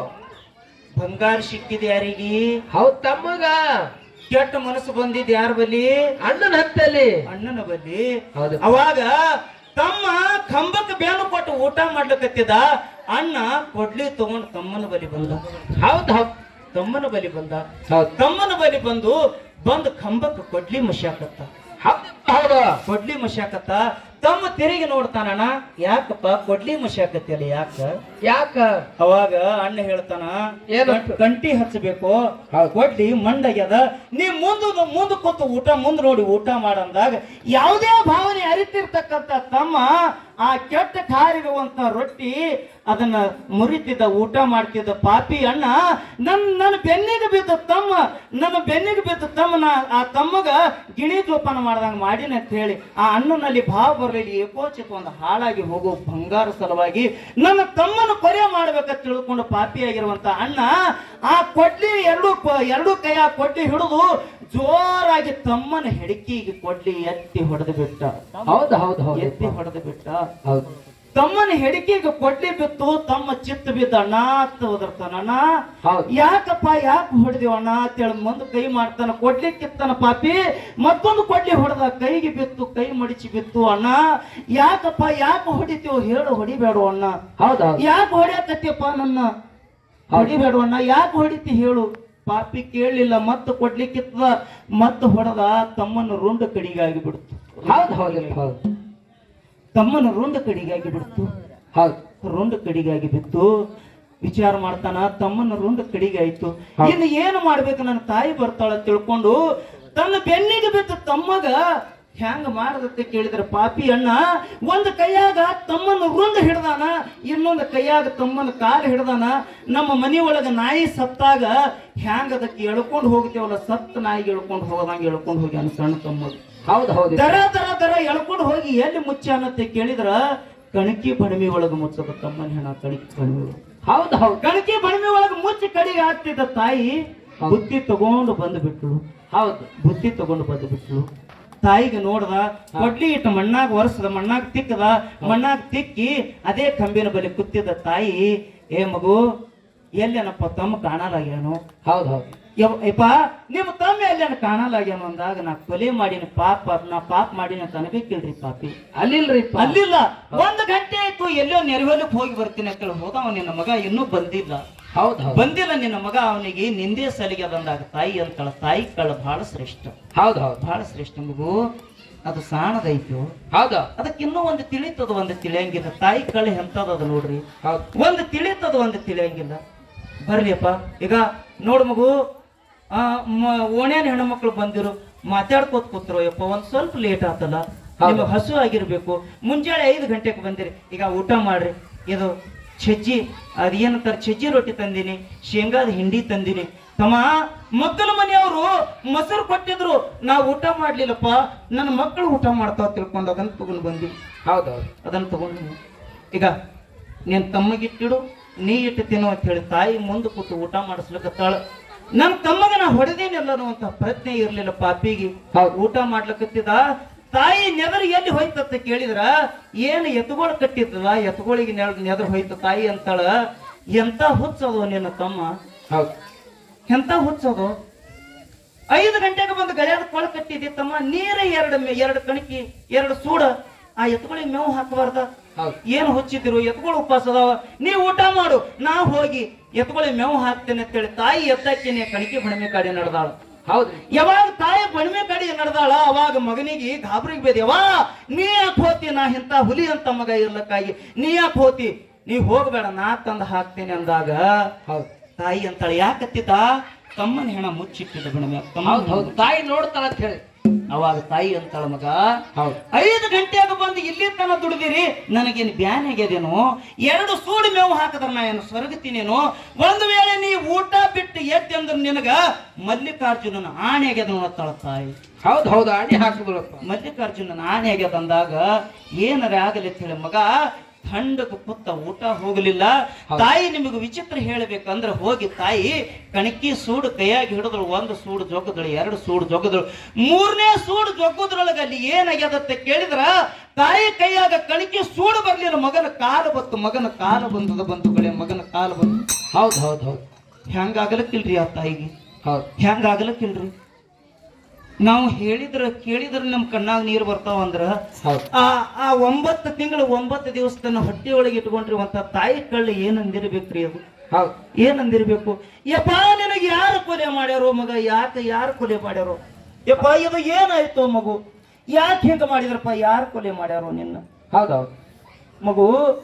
ಬಂಗಾರ ಸಿಕ್ಕಿದ ಯಾರಿಗೆ ಹೌದ್ ತಮ್ಮಗ ಕೆಟ್ಟ ಮನಸ್ಸು ಬಂದಿದ್ ಯಾರ ಬಲಿ ಅಣ್ಣನ ಹತ್ತಲ್ಲಿ ಅಣ್ಣನ ಬಲಿ ಹೌದು ಅವಾಗ ತಮ್ಮ ಕಂಬಕ್ಕೆ ಬೇನು ಕೊಟ್ಟು ಊಟ ಮಾಡ್ಲಿಕತ್ತಿದ ಅಣ್ಣ ಕೊಡ್ಲಿ ತಗೊಂಡು ತಮ್ಮನ ಬಲಿ ಬಂದ ಹೌದ್ ಹೌದ್ ತಮ್ಮನ ಬಲಿ ಬಂದ ಹೌದ್ ತಮ್ಮನ ಬಲಿ ಬಂದು ಬಂದು ಕಂಬಕ್ಕೆ ಕೊಡ್ಲಿ ಮಶಾಕತ್ತ ಹೌದ್ ಹೌದು ಕೊಡ್ಲಿ ಮಶಾಕತ್ತ ತಮ್ಮ ತಿರುಗಿ ನೋಡ್ತಾನಣ್ಣ ಯಾಕಪ್ಪ ಕೊಡ್ಲಿ ಮಶಾಕತ್ತಿಯಲ್ಲ ಯಾಕ ಯಾಕ ಅವಾಗ ಅಣ್ಣ ಹೇಳ್ತಾನ ಏನು? ಗಂ- ಗಂಟಿ ಹಚ್ಚಬೇಕು ಹೌದು. ಕೊಡ್ಲಿ ಮಂಡಗ್ಯದ ನೀ ಮುಂದ ಮುಂದ ಕೂತು ಊಟ ಮುಂದ್ ನೋಡಿ ಊಟ ಮಾಡಂದಾಗ ಯಾವುದೇ ಭಾವನೆ ಅರಿತಿರ್ತಕ್ಕಂತ ತಮ್ಮ ಆ ಕೆಟ್ಟ ಕಾರಿರುವಂತ ರೊಟ್ಟಿ ಅದನ್ನ ಮುರಿತಿದ್ದ ಊಟ ಮಾಡ್ತಿದ್ದ ಪಾಪಿ ಅಣ್ಣ ನನ್ ನನ್ನ ಬೆನ್ನಿಗೆ ಬಿದ್ದ ತಮ್ಮ ನನ್ನ ಬೆನ್ನಿಗೆ ಬಿದ್ದ ತಮ್ಮನ ಆ ತಮ್ಮಗ ಗಿಣಿ ಜೋಪಾನ ಮಾಡ್ದಂಗ ಮಾಡಿನ ಅಂತ ಹೇಳಿ ಆ ಅಣ್ಣನಲ್ಲಿ ಭಾವ ಬರಲಿ ಏಕೋಚಿತ ಒಂದು ಹಾಳಾಗಿ ಹೋಗೋ ಬಂಗಾರ ಸಲುವಾಗಿ ನನ್ನ ತಮ್ಮನ ಕೊಲೆ ಮಾಡ್ಬೇಕಂತ ತಿಳ್ಕೊಂಡು ಪಾಪಿಯಾಗಿರುವಂತ ಅಣ್ಣ ಆ ಕೊಡ್ಲಿ ಎರಡು ಕ- ಎರಡು ಕೈ ಆ ಕೊಡ್ಲಿ ಹಿಡಿದು ಜೋರಾಗಿ ತಮ್ಮನ ಹೆಡಕಿಗೆ ಕೊಡ್ಲಿ ಎತ್ತಿ ಹೊಡೆದು ಬಿಟ್ಟ ಹೌದ್ ಹೌದ್ ಹೌದ್ ಎತ್ತಿ ಹೊಡೆದು ಬಿಟ್ಟ ಹೌದು ತಮ್ಮನ ಹೆಡಕಿಗೆ ಕೊಡ್ಲಿ ಬಿತ್ತು ತಮ್ಮ ಚಿತ್ತ ಬಿದ್ದ ಅಣ್ಣ ಅಂತ ಹೋದಿರ್ತಾನ ಅಣ್ಣ ಹೌದು ಯಾಕಪ್ಪ ಯಾಕೆ ಹೊಡೆದಿವ ಅಣ್ಣ ಅಂತೇಳಿ ಮುಂದೆ ಕೈ ಮಾಡ್ತಾನ ಕೊಡ್ಲಿ ಕಿತ್ತಾನ ಪಾಪಿ ಮತ್ತೊಂದು ಕೊಡ್ಲಿ ಹೊಡೆದ ಕೈಗೆ ಬಿತ್ತು ಕೈ ಮಡಿಚಿ ಬಿತ್ತು ಅಣ್ಣ ಯಾಕಪ್ಪ ಯಾಕೆ ಹೊಡಿತೀವ ಹೇಳು ಹೊಡಿಬೇಡ ಅಣ್ಣ ಹೌದ್ ಹೌದ್ ಯಾಕೆ ಹೊಡ್ಯಾಕತ್ತೀಯಪ್ಪ ನನ್ನ ಹೊಡಿಬೇಡ ಅಣ್ಣ ಯಾಕೆ ಹೊಡಿತಿ ಹೇಳು ಪಾಪಿ ಕೇಳಲಿಲ್ಲ ಮತ್ತೆ ಕೊಡ್ಲಿಕ್ಕಿತ್ತದ ಮತ್ತೆ ಹೊಡೆದ ತಮ್ಮನ ರುಂಡ ಕಡಿಗಾಗಿ ಬಿಡ್ತು ಹೌದ್ ಹೌದ್ ಹೌದ್ ತಮ್ಮನ ರುಂಡ ಕಡಿಗಾಗಿ ಬಿಡ್ತು ಹೌದ್ ರುಂಡ ಕಡಿಗಾಗಿ ಬಿತ್ತು ವಿಚಾರ ಮಾಡ್ತಾನ ತಮ್ಮನ ರುಂಡ ಕಡಿಗೆ ಆಯ್ತು ಹೌದು. ಇನ್ನು ಏನು ಮಾಡ್ಬೇಕು ನನ್ನ ತಾಯಿ ಬರ್ತಾಳ ತಿಳ್ಕೊಂಡು ತನ್ನ ಬೆನ್ನಿಗೆ ಬಿದ್ದ ತಮ್ಮಗ ಹ್ಯಾಂಗ ಮಾಡದಕ್ಕೆ ಕೇಳಿದ್ರೆ ಪಾಪಿ ಅಣ್ಣ ಒಂದು ಕೈಯಾಗ ತಮ್ಮನ ರುಂಡ ಹಿಡ್ದಾನ ಇನ್ನೊಂದು ಕೈಯಾಗ ತಮ್ಮನ ಕಾಲು ಹಿಡ್ದಾನ ನಮ್ಮ ಮನೆಯೊಳಗ ನಾಯಿ ಸತ್ತಾಗ ಹ್ಯಾಂಗ ಅದಕ್ಕೆ ಎಳ್ಕೊಂಡು ಹೋಗ್ತೇವಲ್ಲ ಸತ್ತ ನಾಯಿಗೆ ಎಳ್ಕೊಂಡು ಹೋಗದಂಗ ಎಳ್ಕೊಂಡು ಹೋಗಿ ಅನ್ನ ಸಣ್ಣ ತಮ್ಮಗ ಹೌದ್ ಹೌದ್ ದರ ದರ ದರ ಎಳ್ಕೊಂಡು ಹೋಗಿ ಎಲ್ಲಿ ಮುಚ್ಚ ಅನ್ನತ್ತೆ ಕೇಳಿದ್ರ ಕಣಕಿ ಬಣಮಿ ಒಳಗ ಮುಚ್ಚದ ತಮ್ಮನ ಹೆಣ ಕಣಕಿ ಬಣಮಿ ಒಳಗ ಹೌದ್ ಹೌದ್ ಕಣಕಿ ಬಣಮಿ ಒಳಗ ಮುಚ್ಚಿ ಕಡಿಗೆ ಆಗ್ತಿದ್ದ ತಾಯಿ ಹೌದು. ಬುತ್ತಿ ತಗೊಂಡು ಬಂದು ಬಿಟ್ಳು ಹೌದ್ ಬುತ್ತಿ ತಗೊಂಡು ಬಂದು ಬಿಟ್ಲು ತಾಯಿಗೆ ನೋಡ್ದ ಕೊಡ್ಲಿ ಇಟ್ಟು ಮಣ್ಣಾಗ ಒರೆಸದ ಮಣ್ಣಾಗ ತಿಕ್ಕದ ಮಣ್ಣಾಗ ತಿಕ್ಕಿ ಅದೇ ಕಂಬಿನ ಬಳಿ ಕೂತಿದ್ದ ತಾಯಿ ಏ ಮಗು ಎಲ್ಲೇನಪ್ಪ ತಮ್ಮ ಕಾಣಲಾಗ್ಯಾನು ಹೌದ್ ಹೌದ್ ಯವ್- ಯಪ್ಪ ನಿಮ್ಮ ತಮ್ಮ ಎಲ್ಲೇನ ಕಾಣಲಾಗ್ಯಾನು ಅಂದಾಗ ನಾ ಕೊಲೆ ಮಾಡಿನ ಪಾಪ ನಾ ಪಾಪ ಮಾಡಿನ ಅಂತ ಅನ್ಬೇಕಿಲ್ರಿ ಪಾಪಿ ಅಲ್ಲಿಲ್ರಿಪ್ಪ ಅಲ್ಲಿಲ್ಲ ಒಂದು ಗಂಟೆ ಆಯ್ತು ಎಲ್ಲೋ ನೆರವೇಲಕ್ಕೆ ಹೋಗಿ ಬರ್ತೀನಿ ಅಂತೇಳಿ ಹೋದವ ನಿನ್ನ ಮಗ ಇನ್ನೂ ಬಂದಿಲ್ಲ ಹೌದ್ ಹೌದ್ ಬಂದಿಲ್ಲ ನಿನ್ನ ಮಗ ಅವನಿಗೆ ನಿಂದೆ ಸಲಿಗೆ ಬಂದಾಗ ತಾಯಿ ಅಂತಳ ತಾಯಿ ಕಳ್ಳ ಬಹಳ ಶ್ರೇಷ್ಠ ಹೌದ್ ಹೌದ್ ಬಹಳ ಶ್ರೇಷ್ಠ ಮಗು ಅದು ಸಾಣದೈತು ಹೌದ ಅದಕ್ಕೆ ಇನ್ನೂ ಒಂದು ತಿಳಿತದ ಒಂದು ತಿಳಿಯಂಗಿಲ್ಲ ತಾಯಿ ಕಳ್ಳ ಎಂತದ ಅದು ನೋಡ್ರಿ ಹೌದ್ ಒಂದು ತಿಳಿತದ ಒಂದು ತಿಳಿಯಂಗಿಲ್ಲ ಬರ್ಲಿಯಪ್ಪ ಈಗ ನೋಡು ಮಗು ಆ ಮ- ಓಣ್ಯಾನ ಹೆಣ್ಮಕ್ಳು ಬಂದಿರು ಮಾತಾಡ್ಕೋತ ಕೂತ್ರು ಯಪ್ಪ ಒಂದ್ ಸ್ವಲ್ಪ ಲೇಟ್ ಆತಲ್ಲ ಹೌದು. ನಿಮಗೆ ಹಸು ಆಗಿರ್ಬೇಕು ಮುಂಜಾನೆ ಐದು ಗಂಟೆಗೆ ಬಂದಿರಿ ಈಗ ಊಟ ಮಾಡ್ರಿ ಇದು ಸಜ್ಜಿ ಅದ್ ಏನಂತಾರ ಸಜ್ಜಿ ರೊಟ್ಟಿ ತಂದಿನಿ ಶೇಂಗಾದ ಹಿಂಡಿ ತಂದಿನಿ ತಮ್ಮ ಮಕ್ಕಳ ಮನೆಯವರು ಮೊಸರು ಕೊಟ್ಟಿದ್ರು ನಾ ಊಟ ಮಾಡ್ಲಿಲ್ಲಪ್ಪ ನನ್ನ ಮಕ್ಕಳು ಊಟ ಮಾಡ್ತಾವ ತಿಳ್ಕೊಂಡು ಅದನ್ನ ತಗೊಂಡು ಬಂದಿ ಹೌದ್ ಹೌದ್ ಅದನ್ನು ತಗೊಂಡು ಈಗ ನೀನ್ ತಮ್ಮಗಿಟ್ಟಿಡು ನೀ ಇಟ್ಟು ತಿನ್ನು ಅಂತ ಹೇಳಿ ತಾಯಿ ಮುಂದೆ ಕೂತು ಊಟ ಮಾಡಿಸ್ಲಿಕ್ಕತ್ತಾಳ ನನ್ನ ತಮ್ಮಗ ನಾ ಹೊಡೆದೇನಿಲ್ಲ ಅನ್ನುವಂತ ಪ್ರಜ್ಞೆ ಇರ್ಲಿಲ್ಲ ಪಾಪಿಗೆ ಹೌದು. ಊಟ ಮಾಡ್ಲಿಕ್ಕತ್ತಿದ ತಾಯಿ ನೆದರು ಎಲ್ಲಿ ಹೋಯ್ತಂತ ಕೇಳಿದ್ರ ಏನು ಎತ್ತುಗಳು ಕಟ್ಟಿದ್ಲ ಎತ್ತುಗಳಿಗೆ ನೆದರು ಹೋಯ್ತ ತಾಯಿ ಅಂತಾಳ ಎಂತ ಹುಚ್ಚದು ನಿನ್ನ ತಮ್ಮ ಹೌದ್ ಎಂತ ಹುಚ್ಚದು ಐದು ಗಂಟೆಗೆ ಬಂದು ಗಳ್ಯಾದ ಕೊಳ ಕಟ್ಟಿದ್ದೆ ತಮ್ಮ ನೀರೇ ಎರಡು ಮೆ- ಎರಡು ಕಣಕಿ ಎರಡು ಸೂಡ ಆ ಎತ್ತುಗಳಿಗೆ ಮೇವು ಹಾಕಬಾರ್ದ ಹೌದು ಏನ್ ಹೊಚ್ಚಿದ್ರು ಎತ್ಗಳು ಉಪವಾಸ ಅದಾವ ನೀ ಊಟ ಮಾಡು ನಾ ಹೋಗಿ ಎತ್ಕೊಳ್ಳಿ ಮೇವು ಹಾಕ್ತೇನೆ ಅಂತೇಳಿ ತಾಯಿ ಎತ್ತಕ್ಕಿನಿ ಕಣಿಕೆ ಬಣಿಮೆ ಕಾಡಿ ನಡೆದಾಳು ಹೌದ್ರಿ ಯಾವಾಗ ತಾಯಿ ಬಣಿಮೆ ಕಡೆ ನಡೆದಾಳ ಅವಾಗ ಮಗನಿಗೆ ಗಾಬರಿಗೆ ಬೇದ ಯವಾ ನೀ ಯಾಕೆ ಹೋತಿ ನಾ ಇಂಥ ಹುಲಿ ಅಂತ ಮಗ ಇರ್ಲಕ್ಕಾಗಿ ನೀ ಯಾಕೆ ಹೋತಿ ನೀ ಹೋಗ್ಬೇಡ ನಾ ತಂದು ಹಾಕ್ತೇನೆ ಅಂದಾಗ ಹೌದು ತಾಯಿ ಅಂತಾಳೆ ಯಾಕತ್ತಿತ ತಮ್ಮನ ಹೆಣ ಮುಚ್ಚಿಟ್ಟಿದ್ದ ಬಣಿಮೆ ಹೌದು ಹೌದು ತಾಯಿ ನೋಡ್ತಾಳ ಅಂತ ಹೇಳಿ ಅವಾಗ ತಾಯಿ ಅಂತಾಳ ಮಗ ಹೌದು ಐದು ಗಂಟೆಯಾಗ ಬಂದು ಇಲ್ಲಿ ತನ ದುಡಿದಿರಿ ನನಗೇನು ಬ್ಯಾನ್ ಆಗ್ಯದೇನೋ ಎರಡು ಸೂಡು ಮೇವು ಹಾಕಿದ್ರ ನಾ ಏನು ಸ್ವರ್ಗತೀನೇನೋ ಒಂದು ವೇಳೆ ನೀ ಊಟ ಬಿಟ್ಟು ಎದ್ದೆಂದ್ರ ನಿನಗ ಮಲ್ಲಿಕಾರ್ಜುನನ ಆಣೆ ಆಗ್ಯದ ನೋಡತ್ತಾಳ ತಾಯಿ ಹೌದು ಹೌದು ಅಣಿ ಹಾಕಿದ್ರಪ್ಪ ಮಲ್ಲಿಕಾರ್ಜುನನ ಆಣೆ ಆಗ್ಯದ ಅಂದಾಗ ಏನರ ಆಗಲಿ ಅಂತ ಹೇಳಿ ಮಗ ಥಂಡಕ್ಕೆ ಕುತ್ತ ಊಟ ಹೋಗಲಿಲ್ಲ ತಾಯಿ ನಿಮಗೆ ವಿಚಿತ್ರ ಹೇಳಬೇಕಂದ್ರೆ ಹೋಗಿ ತಾಯಿ ಕಣಕಿ ಸೂಡು ಕೈಯಾಗಿ ಹಿಡಿದ್ರು ಒಂದು ಸೂಡು ಜೊಗದಳು ಎರಡು ಸೂಡು ಜೊಗದಳು ಮೂರನೇ ಸೂಡು ಜೊಗ್ಗದ್ರೊಳಗೆ ಅಲ್ಲಿ ಏನಾಗ್ಯದತ್ತೆ ಕೇಳಿದ್ರ ತಾಯಿ ಕೈಯಾಗ ಕಣಕಿ ಸೂಡು ಬರ್ಲಿಲ್ಲ ಮಗನ ಕಾಲು ಬತ್ತು ಮಗನ ಕಾಲು ಬಂದದ ಬಂತು ಕಡೆ ಮಗನ ಕಾಲು ಬಂತು ಹೌದು ಹೌದು ಹೌದು ಹೆಂಗಾಗಲಕ್ಕಿಲ್ರಿ ಆ ತಾಯಿಗೆ ಹೌದು ಹೆಂಗಾಗಲಕ್ಕಿಲ್ರಿ ನಾವು ಹೇಳಿದ್ರ ಕೇಳಿದ್ರ ನಮ್ಮ ಕಣ್ಣಾಗ ನೀರು ಬರ್ತಾವ ಅಂದ್ರ ಹೌದು ಆ ಆ ಒಂಬತ್ತು ತಿಂಗಳು ಒಂಬತ್ತು ದಿವಸ ತನ್ನ ಹೊಟ್ಟೆ ಒಳಗೆ ಇಟ್ಕೊಂಡಿರುವಂತ ತಾಯಿ ಕಳ್ಳು ಏನಂದಿರ್ಬೇಕ್ರಿ ಅದು ಹೌದು ಏನಂದಿರ್ಬೇಕು ಯಪ್ಪ ನಿನಗೆ ಯಾರು ಕೊಲೆ ಮಾಡ್ಯಾರೋ ಮಗ ಯಾಕೆ ಯಾರು ಕೊಲೆ ಮಾಡ್ಯಾರೋ ಯಪ್ಪ ಇದು ಏನಾಯ್ತು ಮಗು ಯಾಕೆ ಹಿಂಗ ಮಾಡಿದ್ರಪ್ಪ ಯಾರು ಕೊಲೆ ಮಾಡ್ಯಾರೋ ನಿನ್ನ ಹೌದು ಹೌದು ಮಗು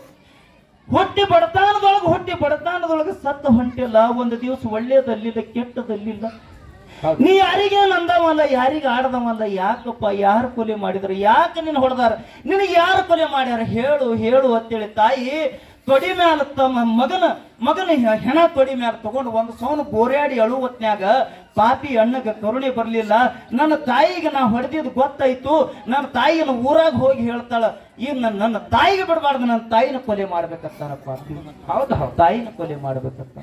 ಹೊಟ್ಟೆ ಬಡತಾನದೊಳಗೆ ಹೊಟ್ಟೆ ಬಡತಾನದೊಳಗೆ ಸತ್ತ ಹೊಂಟಿಲ್ಲ ಒಂದು ದಿವಸ ಒಳ್ಳೇದಲ್ಲಿಲ್ಲ ಕೆಟ್ಟದಲ್ಲಿಲ್ಲ ಹೌದು ನೀ ಯಾರಿಗೆ ನಂದವಲ್ಲ ಯಾರಿಗೆ ಆಡದವಲ್ಲ ಯಾಕಪ್ಪ ಯಾರು ಕೊಲೆ ಮಾಡಿದ್ರು ಯಾಕೆ ನಿನ್ನ ಹೊಡೆದಾರ ನಿನಗೆ ಯಾರು ಕೊಲೆ ಮಾಡ್ಯಾರ ಹೇಳು ಹೇಳು ಅಂತೇಳಿ ತಾಯಿ ತೊಡಿ ಮ್ಯಾಲ ತಮ್ಮ ಮಗನ ಮಗನ ಹೆ- ಹೆಣ ತೊಡಿ ಮ್ಯಾಲ ತಗೊಂಡು ಒಂದು ಸೌನು ಗೋರ್ಯಾಡಿ ಅಳುವತ್ನ್ಯಾಗ ಪಾಪಿ ಅಣ್ಣಗ ಕರುಣೆ ಬರ್ಲಿಲ್ಲ ನನ್ನ ತಾಯಿಗೆ ನಾ ಹೊಡೆದಿದ್ದು ಗೊತ್ತಾಯ್ತು ನನ್ನ ತಾಯಿನ ಊರಾಗ ಹೋಗಿ ಹೇಳ್ತಾಳ ಈ ನನ್ನ ನನ್ನ ತಾಯಿಗೆ ಬಿಡಬಾರ್ದು ನನ್ನ ತಾಯಿನ ಕೊಲೆ ಮಾಡ್ಬೇಕಂತಾರಪ್ಪ ಹೌದು ಹೌದು ತಾಯಿನ ಕೊಲೆ ಮಾಡ್ಬೇಕಂತ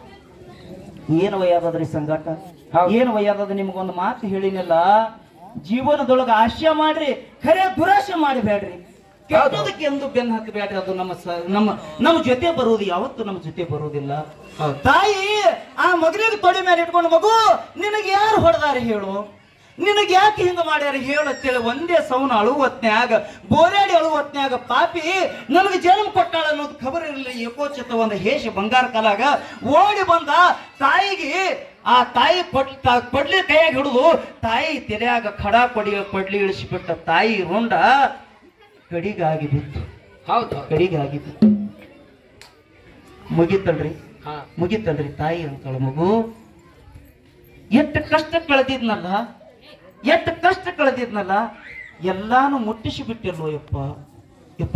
ಏನು ವಯ್ಯಾದದ್ರಿ ಸಂಗಾಟ ಹೌದು. ಏನು ವಯ್ಯಾದದ ನಿಮ್ಗೊಂದು ಮಾತು ಹೇಳಿನಲ್ಲ ಜೀವನದೊಳಗ ಆಶೆ ಮಾಡ್ರಿ ಖರೆ ದುರಾಶೆ ಮಾಡಬೇಡ್ರಿ ಕೆಟ್ಟದಕ್ಕೆ ಎಂದು ಬೆನ್ನು ಹತ್ತಬೇಡ್ರಿ ಅದು ನಮ್ಮ ಸ- ನಮ್ಮ ನಮ್ಮ ಜೊತೆ ಬರುವುದು ಯಾವತ್ತೂ ನಮ್ಮ ಜೊತೆ ಬರುವುದಿಲ್ಲ ಹೌದು ತಾಯಿ ಆ ಮಗನಿಗೆ ತೊಡೆ ಮೇಲೆ ಇಟ್ಕೊಂಡು ಮಗು ನಿನಗೆ ಯಾರು ಹೊಡೆದಾರ ಹೇಳು ನಿನಗೆ ಯಾಕೆ ಹಿಂಗ ಮಾಡ್ಯಾರ ಹೇಳು ಅಂತೇಳಿ ಒಂದೇ ಸೌನ ಅಳುವತ್ನ್ಯಾಗ ಬೋರಾಡಿ ಅಳುವತ್ನ್ಯಾಗ ಪಾಪಿ ನನಗೆ ಜನ್ಮ ಕೊಟ್ಟಾಳ ಅನ್ನೋದು ಖಬರ್ ಇರಲಿಲ್ಲ ಏಕೋಚಿತ ಒಂದು ಹೇಷ ಬಂಗಾರ ಕಾಲಾಗ ಓಡಿ ಬಂದ ತಾಯಿಗೆ ಆ ತಾಯಿ ಕೊಡ್ ತಾ- ಕೊಡ್ಲಿ ಕೈಯಾಗ ಹಿಡಿದು ತಾಯಿ ತೆರೆಯಾಗ ಖಡ ಕೊಡಿ ಕೊಡ್ಲಿ ಇಳಿಸಿಬಿಟ್ಟ ತಾಯಿ ರುಂಡ ಕಡಿಗಾಗಿ ಬಿತ್ತು ಹೌದು ಹೌದು ಕಡಿಗಾಗಿ ಬಿತ್ತು ಮುಗಿತಲ್ರಿ ಹಾ ಮುಗಿತಲ್ರಿ ತಾಯಿ ಅಂತಳ ಮಗು ಎಷ್ಟು ಕಷ್ಟ ಕಳೆದಿದ್ನಲ್ಲ ಎಷ್ಟು ಕಷ್ಟ ಕಳೆದಿದ್ನಲ್ಲ ಎಲ್ಲಾನು ಮುಟ್ಟಿಸಿ ಬಿಟ್ಟಿಲ್ವೋ ಯಪ್ಪ ಯಪ್ಪ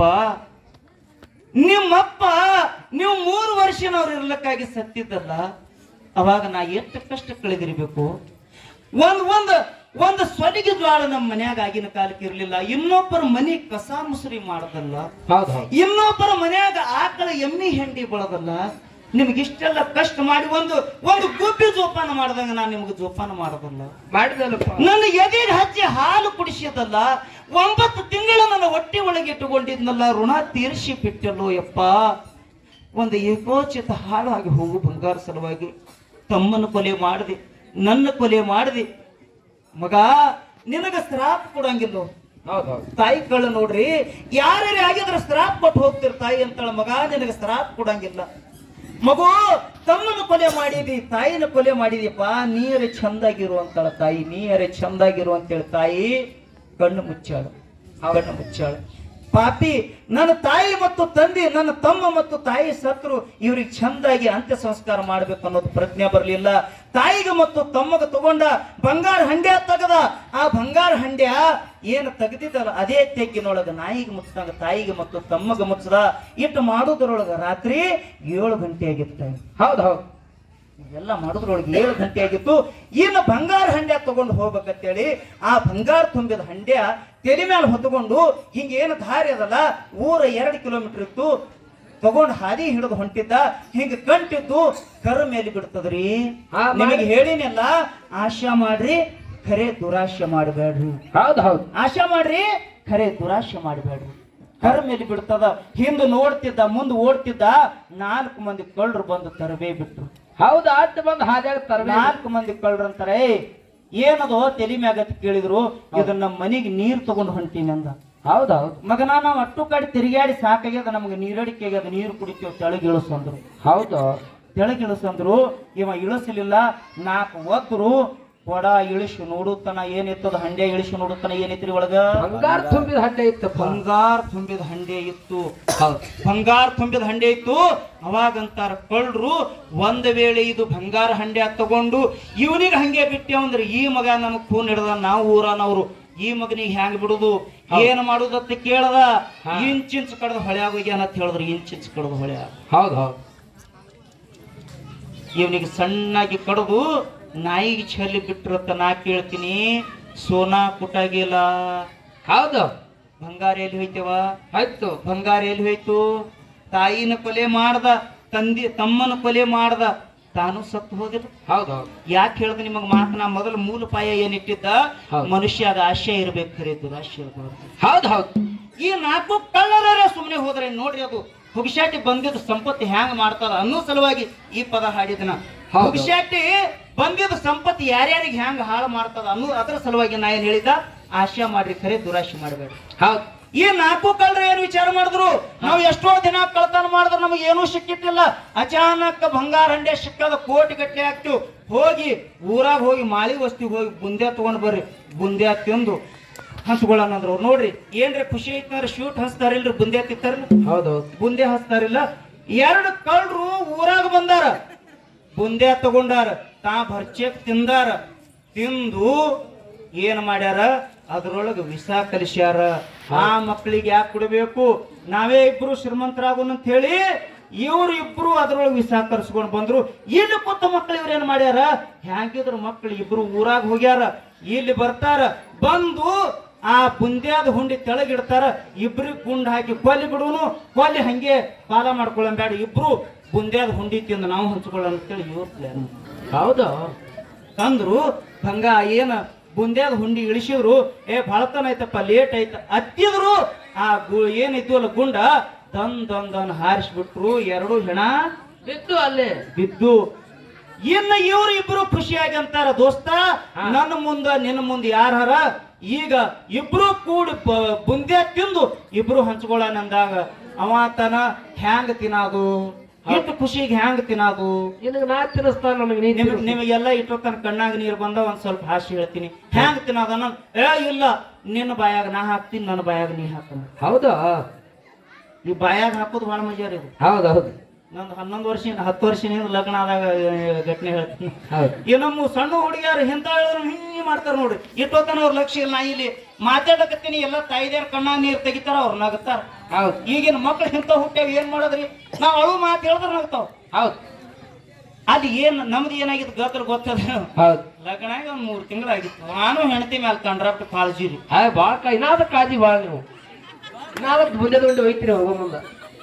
ನಿಮ್ಮಪ್ಪ ನೀವು ಮೂರು ವರ್ಷನವ್ರು ಇರ್ಲಕ್ಕಾಗಿ ಸತ್ತಿದ್ದಲ್ಲ ಅವಾಗ ನಾ ಎಷ್ಟು ಕಷ್ಟ ಕಳೆದಿರ್ಬೇಕು ಒಂದ್ ಒಂದ್ ಒಂದು ಸೊಡಿಗೆ ಜ್ವಾಳ ನಮ್ಮ ಮನ್ಯಾಗ ಆಗಿನ ಕಾಲಕ್ಕೆ ಇರ್ಲಿಲ್ಲ ಇನ್ನೊಬ್ಬರ ಮನಿ ಕಸ ಮುಸುರಿ ಮಾಡದಲ್ಲ ಹೌದು ಹೌದು ಇನ್ನೊಬ್ಬರ ಮನ್ಯಾಗ ಆಕಳ ಎಮ್ಮಿ ಹೆಂಡಿ ಬಳದಲ್ಲ ನಿಮ್ಗೆ ಇಷ್ಟೆಲ್ಲ ಕಷ್ಟ ಮಾಡಿ ಒಂದು ಒಂದು ಗುಬ್ಬಿ ಜೋಪಾನ ಮಾಡ್ದಂಗ ನಾನು ನಿಮ್ಗೆ ಜೋಪಾನ ಮಾಡೋದಲ್ಲ ಮಾಡಿದಲ್ಲಪ್ಪ ನನ್ನ ಎದೆಗೆ ಹಚ್ಚಿ ಹಾಲು ಕುಡಿಸಿದಲ್ಲ ಒಂಬತ್ತು ತಿಂಗಳ ನನ್ನ ಹೊಟ್ಟೆ ಒಳಗೆ ಇಟ್ಟುಕೊಂಡಿದ್ನಲ್ಲ ಋಣ ತೀರಿಸಿ ಬಿಟ್ಟಲ್ಲೋ ಯಪ್ಪ ಒಂದು ಏಕೋಚಿತ ಹಾಳಾಗಿ ಹೋಗು ಬಂಗಾರ ಸಲುವಾಗಿ ತಮ್ಮನ ಕೊಲೆ ಮಾಡಿದೆ ನನ್ನ ಕೊಲೆ ಮಾಡಿದೆ ಮಗ ನಿನಗ ಶ್ರಾಪ್ ಕೊಡಂಗಿಲ್ಲ ಹೌದು ಹೌದು ತಾಯಿ ಕಳ್ಳ ನೋಡ್ರಿ ಯಾರ್ಯಾರು ಆಗಿದ್ರೆ ಶ್ರಾಪ್ ಕೊಟ್ಟು ಹೋಗ್ತಿರ್ ತಾಯಿ ಅಂತಾಳ ಮಗ ನಿನಗೆ ಶ್ರಾಪ್ ಕೊಡಂಗಿಲ್ಲ ಮಗು ತಮ್ಮನ ಕೊಲೆ ಮಾಡಿದಿ ತಾಯಿನ ಕೊಲೆ ಮಾಡಿದಿಪ್ಪ ನೀರೇ ಚಂದಾಗಿರು ಅಂತಾಳ ತಾಯಿ ನೀರೇ ಚಂದಾಗಿರು ಅಂತೇಳಿ ತಾಯಿ ಕಣ್ಣು ಮುಚ್ಚಾಳು ಕಣ್ಣು ಮುಚ್ಚಾಳು ಪಾಪಿ ನನ್ನ ತಾಯಿ ಮತ್ತು ತಂದೆ ನನ್ನ ತಮ್ಮ ಮತ್ತು ತಾಯಿ ಸತ್ರು ಇವ್ರಿಗೆ ಚಂದಾಗಿ ಅಂತ್ಯ ಸಂಸ್ಕಾರ ಮಾಡ್ಬೇಕು ಅನ್ನೋದು ಪ್ರಜ್ಞೆ ಬರಲಿಲ್ಲ ತಾಯಿಗೆ ಮತ್ತು ತಮ್ಮಗ ತಗೊಂಡ ಬಂಗಾರ ಹಂಡ್ಯ ತೆಗದ ಆ ಬಂಗಾರ ಹಂಡ್ಯ ಏನು ತೆಗ್ದಿದ್ದಲ್ಲ ಅದೇ ತೆಗ್ಗಿನೊಳಗ ನಾಯಿಗೆ ಮುಚ್ಚಿದಾಗ ತಾಯಿಗೆ ಮತ್ತು ತಮ್ಮಗ ಮುಚ್ಚದ ಇಟ್ಟು ಮಾಡೋದ್ರೊಳಗ ರಾತ್ರಿ ಏಳು ಗಂಟೆ ಆಗಿತ್ತು time. ಹೌದು ಹೌದು ಎಲ್ಲ ಮಾಡೋದ್ರೊಳಗೆ ಏಳು ಗಂಟೆ ಆಗಿತ್ತು ಇನ್ನು ಬಂಗಾರ ಹಂಡ್ಯ ತಗೊಂಡು ಹೋಗ್ಬೇಕಂತೇಳಿ ಆ ಬಂಗಾರ ತುಂಬಿದ ಹಂಡ್ಯ ತೆಲಿ ಮೇಲೆ ಹೊತ್ಕೊಂಡು ಹಿಂಗೇನು ದಾರಿ ಅದಲ್ಲ ಊರ ಎರಡು ಕಿಲೋಮೀಟರ್ ಇತ್ತು ತಗೊಂಡು ಹಾದಿ ಹಿಡಿದು ಹೊಂಟಿದ್ದ ಹಿಂಗ ಕಂಟಿದ್ದು ಕರ ಮೇಲೆ ಬಿಡ್ತದ್ರಿ ಹಾ, ಮಾಡಿ. ನಿಮಗೆ ಹೇಳಿನೆಲ್ಲ ಆಶಾ ಮಾಡ್ರಿ ಖರೆ ದುರಾಶೆ ಮಾಡಬೇಡ್ರಿ ಹೌದು ಹೌದು ಆಶಾ ಮಾಡ್ರಿ ಖರೆ ದುರಾಶೆ ಮಾಡಬೇಡ್ರಿ ಕರ ಮೇಲೆ ಬಿಡ್ತದ ಹಿಂದೆ ನೋಡ್ತಿದ್ದ ಮುಂದೆ ಓಡ್ತಿದ್ದ ನಾಲ್ಕು ಮಂದಿ ಕಳ್ಳರು ಬಂದು ತರಬೇ ಬಿಟ್ರು ಹೌದು ಅಡ್ಡ ಬಂದು ಹಾದ್ಯಾಗ ತರಬೇಕು ನಾಲ್ಕು ಮಂದಿ ಕಳ್ಳರು ಅಂತಾರೆ "ಏ, ಏನದು ತಲೆ ಮ್ಯಾಗ ಅಂತ ಕೇಳಿದ್ರು ಇದನ್ನ ನಮ್ಮ ಮನೆಗೆ ನೀರ್ ತಗೊಂಡು ಹೊಂಟೀನಿ ಅಂದ ಹೌದೌದು ಮಗನ ನಾವು ಅಟ್ಟು ಕಡೆ ತಿರುಗಾಡಿ ಸಾಕಾಗ್ಯದ ನಮಗೆ ನೀರಡಿಕೆ ಆಗ್ಯದ ನೀರು ಕುಡಿತೀವಿ ತೆಳಗ್ ಇಳಿಸಂದ್ರು ಹೌದು ತೆಳಗ್ ಇಳಿಸಂದ್ರು ಇವ ಇಳಿಸಲಿಲ್ಲ ನಾಲ್ಕು ಒತ್ತರು ಕೊಡ ಇಳಿಸಿ ನೋಡುತ್ತಾನ ಏನಿತ್ತದ ಹಂಡೆ ಇಳಿಸಿ ನೋಡುತ್ತಾನ ಏನಿತ್ರಿ ಒಳಗ ಬಂಗಾರ ತುಂಬಿದ ಹಡ್ಡೆ ಇತ್ತಪ್ಪ ಬಂಗಾರ ತುಂಬಿದ ಹಂಡೆ ಇತ್ತು ಹೌದು ಬಂಗಾರ ತುಂಬಿದ ಹಂಡೆ ಇತ್ತು ಅವಾಗಂತಾರ ಕಳ್ರು ಒಂದ್ ವೇಳೆ ಇದು ಬಂಗಾರ ಹಂಡೆ ಅದ್ ತಗೊಂಡು ಇವನಿಗೆ ಹಂಗೆ ಬಿಟ್ಟೆ ಅಂದ್ರೆ ಈ ಮಗ ನಮಗ್ ಫೋನ್ ಹಿಡ್ದ ನಾವು ಊರನವ್ರು ಈ ಮಗನಿಗೆ ಹ್ಯಾಂಗ್ ಬಿಡುದು ಏನ್ ಮಾಡುದತ್ತ ಕೇಳದ ಹಾ. ಇಂಚಿಂಚ್ ಕಡ್ದು ಹೊಳೆ ಆಗೋಗ್ಯಾನ ಅಂತ ಹೇಳಿದ್ರು ಇಂಚಿಂಚ್ ಕಡ್ದು ಹೊಳೆ ಆಗ ಹೌದು ಹೌದು ಇವನಿಗೆ ಸಣ್ಣಾಗಿ ಕಡ್ದು ನಾಯಿಗೆ ಚೆಲ್ಲಿ ಬಿಟ್ಟಿರತ್ತ ನಾ ಕೇಳ್ತೀನಿ ಸೋನಾ ಕುಟಾಗಿಲ್ಲ ಹೌದು ಬಂಗಾರ ಎಲ್ಲಿ ಹೋಯ್ತೇವ ಆಯ್ತು ಬಂಗಾರ ಎಲ್ಲಿ ಹೋಯ್ತು ತಾಯಿನ ಕೊಲೆ ಮಾಡ್ದ ತಂದಿ ತಮ್ಮನ ಕೊಲೆ ಮಾಡ್ದ ತಾನು ಸತ್ತು ಹೋಗಿಲ್ಲ ಹೌದು ಹೌದು ಯಾಕೆ ಹೇಳ್ದೆ ನಿಮಗ್ ಮಾತನ ಮೊದಲು ಮೂಲ ಪಾಯ ಏನಿಟ್ಟಿದ್ದ ಹೌದು. ಮನುಷ್ಯದ ಆಶಯ ಇರ್ಬೇಕು ಖರೆ ದುರಾಶಯ ಇರ್ಬಾರ್ದು. ಹೌದು ಹೌದು ಈ ನಾಲ್ಕು ಕಳ್ಳರೇ ಸುಮ್ಮನೆ ಹೋದ್ರೆ ನೋಡ್ರಿ ಅದು ಹುಗಿಶಾಟಿ ಬಂದಿದ್ದ ಸಂಪತ್ತಿ ಹ್ಯಾಂಗ ಮಾಡ್ತದ ಅನ್ನೋ ಸಲುವಾಗಿ ಈ ಪದ ಹಾಡಿದನ ಹೌದು. ಹುಗಿಶಾಟಿ ಬಂದಿದ್ದ ಸಂಪತ್ತಿ ಯಾರ್ಯಾರಿಗೆ ಹ್ಯಾಂಗ ಹಾಳು ಮಾಡ್ತದ ಅನ್ನೋ ಅದರ ಸಲುವಾಗಿ ನಾ ಏನ್ ಹೇಳಿದ ಆಶಯ ಮಾಡ್ರಿ ಖರೆ ದುರಾಶೆ ಮಾಡಬೇಡಿ ಹೌದು ಈ ನಾಲ್ಕು ಕಳ್ರ ಏನ್ ವಿಚಾರ ಮಾಡಿದ್ರು ನಾವು ಎಷ್ಟೋ ದಿನ ಕಳ್ತನ ಮಾಡಿದ್ರು ನಮಗೆ ಏನೂ ಸಿಕ್ಕಿತ್ತಿಲ್ಲ ಅಚಾನಕ್ ಬಂಗಾರ ಹಂಡೆ ಸಿಕ್ಕದ ಕೋಟಿ ಗಟ್ಟಲೆ ಆಗ್ತಿವ್ ಹೋಗಿ ಊರಾಗ ಹೋಗಿ ಮಾಳಿ ವಸ್ತಿಗೆ ಹೋಗಿ ಬುಂದ್ಯಾ ತಗೊಂಡ್ ಬರ್ರಿ ಬುಂದ್ಯಾ ತಿಂದು ಹಂಚ್ಕೊಳ್ಳೋಣ ಅಂದ್ರು ಅವ್ರು ನೋಡ್ರಿ ಏನ್ರಿ ಖುಷಿ ಐತಂದ್ರೆ ಶೂಟ್ ಹಂಚ್ತಾರಿಲ್ರಿ ಬುಂದ್ಯಾ ತಿಂತಾರಲ್ಲ ಹೌದು ಹೌದು ಬುಂದೆ ಹಚ್ತಾರಿಲ್ಲ ಎರಡು ಕಳ್ರು ಊರಾಗ ಬಂದಾರ ಬುಂದೆ ತಗೊಂಡಾರ ತಾ ಭರ್ಚೆಕ್ ತಿಂದಾರ ತಿಂದು ಏನ್ ಮಾಡ್ಯಾರ ಅದ್ರೊಳಗ ವಿಷ ಕಲಿಸ್ಯಾರ ಆ ಮಕ್ಕಳಿಗೆ ಯಾಕೆ ಕೊಡಬೇಕು ನಾವೇ ಇಬ್ರು ಶ್ರೀಮಂತರಾಗೋಣ ಅಂತ ಹೇಳಿ ಇವ್ರು ಇಬ್ರು ಅದ್ರೊಳಗೆ ವಿಷ ಕರ್ಸ್ಕೊಂಡ್ ಬಂದ್ರು ಇಲ್ಲಿ ಕೂತ ಮಕ್ಳು ಇವ್ರು ಏನ್ ಮಾಡ್ಯಾರ ಹ್ಯಾಂಗಿದ್ರು ಮಕ್ಳು ಇಬ್ರು ಊರಾಗ ಹೋಗ್ಯಾರ ಇಲ್ಲಿ ಬರ್ತಾರ ಬಂದು ಆ ಬುಂದ್ಯಾದ ಹುಂಡಿ ತೆಳಗಿಡ್ತಾರ ಇಬ್ರಿಗೆ ಗುಂಡ್ ಹಾಕಿ ಕೊಲ್ಲಿ ಬಿಡುನು ಕೊಲ್ಲಿ ಹಂಗೆ ಪಾಲ ಮಾಡ್ಕೊಳ್ಳೋಣ ಬೇಡ ಇಬ್ರು ಬುಂದ್ಯಾದ ಹುಂಡಿ ತಿಂದು ನಾವು ಹಂಚ್ಕೊಳ್ಳೋಣ ಅಂತೇಳಿ ಇವ್ರ ಪ್ಲಾನ್ ಹೌದು ತಂದ್ರು ಹಂಗ ಏನ ಬುಂದ್ಯಾದ ಹುಂಡಿ ಇಳಿಸಿದ್ರು ಏ ಭಾಳತನ ಐತಪ್ಪ ಲೇಟ್ ಐತ ಹತ್ತಿದ್ರು ಆ ಗು ಏನಿದ್ವಲ್ಲ ಗುಂಡ ದನ್ ದನ್ ದನ್ ಹಾರಿಸ್ಬಿಟ್ರು ಎರಡು ಹೆಣ ಬಿದ್ದು ಅಲ್ಲಿ ಬಿದ್ದು ಇನ್ನ ಇವ್ರು ಇಬ್ರು ಖುಷಿಯಾಗಿ ಅಂತಾರ ದೋಸ್ತ ಹಾ. ನನ್ನ ಮುಂದ ನಿನ್ನ ಮುಂದೆ ಯಾರ ಈಗ ಇಬ್ರು ಕೂಡಿ ಬ- ಬುಂದೆ ತಿಂದು ಇಬ್ರು ಹಂಚ್ಕೊಳ್ಳೋಣ ಅಂದಾಗ ಅವ ತನ ಹ್ಯಾಂಗ ತಿನ್ನೋದು ಎಷ್ಟು ಖುಷಿಗೆ ಹ್ಯಾಂಗ ತಿನ್ನೋದು ನಿನಗೆ ನಾ ತಿನ್ನಿಸ್ತಾನ ನನಗೆ ನೀ ನಿಮ್ ತಿನ್ನಿಸ್ತಾನ. ನಿಮಗೆಲ್ಲ ಇಟ್ಟೋತನ ಕಣ್ಣಾಗ ನೀರು ಬಂದ ಒಂದ್ ಸ್ವಲ್ಪ ಹಾಸ್ಯ ಹೇಳ್ತೀನಿ ಹ್ಯಾಂಗ ತಿನ್ನೋದ ನನ್ ಏ ಇಲ್ಲ ನಿನ್ನ ಬಾಯಾಗ ನಾ ಹಾಕ್ತೀನಿ ನನ್ನ ಬಾಯಾಗ ನೀ ಹಾಕ ಹೌದು ಈ ಬಾಯಾಗ ಹಾಕೋದು ಬಹಳ ಮಜಾ ರೀ ಇದು ಹೌದು ಹೌದು ನಂದು ಹನ್ನೊಂದು ವರ್ಷ ಹತ್ತು ವರ್ಷದಿಂದ ಲಗ್ನ ಆದಾಗ ಆ, ಘಟನೆ ಹೇಳ್ತೀನಿ ಹೌದು ಈ ನಮ್ಮ ಸಣ್ಣ ಹುಡುಗಿಯರು ಇಂಥ ಹೇಳಿದ್ರು ಹಿಂಗೆ ಮಾಡ್ತಾರೆ ನೋಡ್ರಿ ಇಟ್ಟೋತನ ಅವ್ರ ಲಕ್ಷ್ಯ ಇಲ್ಲ ನಾ ಇಲ್ಲಿ ಮಾತಾಡಕತ್ತೀನಿ ಎಲ್ಲ ತಾಯಿದೇರ್ ಕಣ್ಣಾಗ ನೀರು ತೆಗಿತಾರ ಅವ್ರು ನಗತಾರ ಹೌದು ಈಗಿನ ಮಕ್ಳು ಇಂಥ ಹುಟ್ಟ್ಯಾವ ಏನ್ ಮಾಡೋದ್ರಿ ನಾವು ಅಳು ಮಾತು ಹೇಳಿದ್ರೆ ನಗ್ತಾವ ಹೌದು ಅಲ್ಲಿ ಏನ್ ನಮ್ದು ಏನಾಗಿತ್ತು ಗೊತ್ತಲ್ಲ ಗೊತ್ತದ ಹೌದು ಲಗ್ನ ಆಗಿ ಒಂದ್ ಮೂರು ತಿಂಗಳಾಗಿತ್ತು ನಾನು ಹೆಂಡತಿ ಮೇಲೆ ಕಂಡ್ರಪ್ಪ ಕಾಳಜಿ ರೀ ಹಾಯ್ ಭಾಳ ಕಾ ಇನ್ನಾದ ಕಾಳಜಿ ಭಾಳ ನೀವು ಇನ್ನಾದ ಮುಂದೆ ದುಂಡು ಹೋಯ್ತೀರಿ ಹೋಗೋ ಮುಂದೆ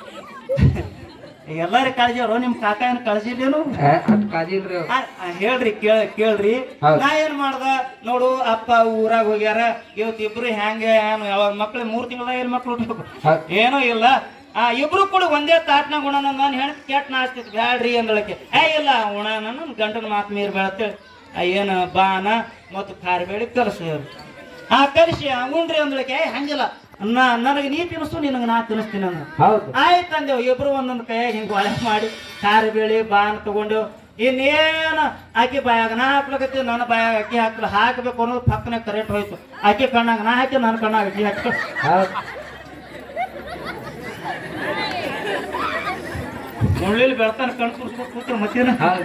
ಎಲ್ಲಾರ ಕಾಳಜಿ ಅವ್ರು ನಿಮ್ ಕಾಕ ಏನ್ ಕಾಳಜಿ ಇಲ್ಲೇನು ಅಷ್ಟು ಕಾಳಜಿ ಇಲ್ರಿ ಅವ್ರು. ಆ, ಆ, ಹೇಳ್ರಿ ಕೇಳ ಕೇಳ್ರಿ ಹೌದ್. ನಾ ಏನ್ ಮಾಡ್ದ ನೋಡು ಅಪ್ಪ ಊರಾಗ ಹೋಗ್ಯಾರ ಇವತ್ತು ಇಬ್ರು ಹೆಂಗ ಏನು ಯಾವಾಗ ಮಕ್ಳು ಮೂರ್ ತಿಂಗಳದಾಗ ಏನ್ ಮಕ್ಳು ಹುಟ್ಬೇಕು ಹೌದ್. ಏನೂ ಇಲ್ಲ ಆ ಇಬ್ರು ಕೂಡ ಒಂದೇ ತಾಟ್ನಾಗ ಉಣ ನಾನು ಹೆಣ್ತಿ ಕೆಟ್ಟ ನಾಚ್ತಿದ್ ಬ್ಯಾಡ್ರಿ ಅಂದಳಕ್ಕೆ ಏ ಇಲ್ಲ ಉಣ ನನ್ನ ಗಂಡನ ಮಾತು ಮೀರ್ ಬೇಳತ್ತೇಳಿ ಆ ಏನು ಬಾನ ಮತ್ತು ಖಾರಬೇಳಿ ಕಲಸಿದ್ರು ಆ ಕಲಿಸಿ ಉಣ್ರಿ ಅಂದಳಕ್ಕೆ ಏ ಹಂಗಿಲ್ಲ ನಾ ನನಗೆ ನೀ ತಿನ್ನಿಸು ನಿನಗೆ ನಾ ತಿನ್ನಿಸ್ತೀನಿ ಅಂದ ಹೌದು ಆಯ್ತು ಅಂದೇವು ಇಬ್ರು ಒಂದೊಂದು ಕೈಯಾಗ ಹಿಂಗೆ ಒಳೆ ಮಾಡಿ ಖಾರ ಬೇಳಿ ಬಾನ್ ತಗೊಂಡು ಇನ್ನೇನು ಆಕಿ ಬಾಯಾಗ ನಾ ಹಾಕ್ಲಕತ್ತೀವಿ ನನ್ನ ಬಾಯಾಗ ಅಕ್ಕಿ ಹಾಕ್ಲ ಹಾಕ್ಬೇಕು ಅನ್ನೋದು ಪಕ್ಕನೆ ಕರೆಕ್ಟ್ ಹೋಯ್ತು ಆಕಿ ಕಣ್ಣಾಗ ನಾ ಹಾಕಿ ನನ್ನ ಕಣ್ಣಾಗ ಅಕ್ಕಿ ಹಾಕಿ ಹೌದು ಮುಳ್ಳಿಲಿ ಬೆಳ್ತಾನ ಕಣ್ ಕುರ್ಸ್ಕೊಂಡು ಕೂತ್ರು ಮತ್ತೇನು ಹೌದು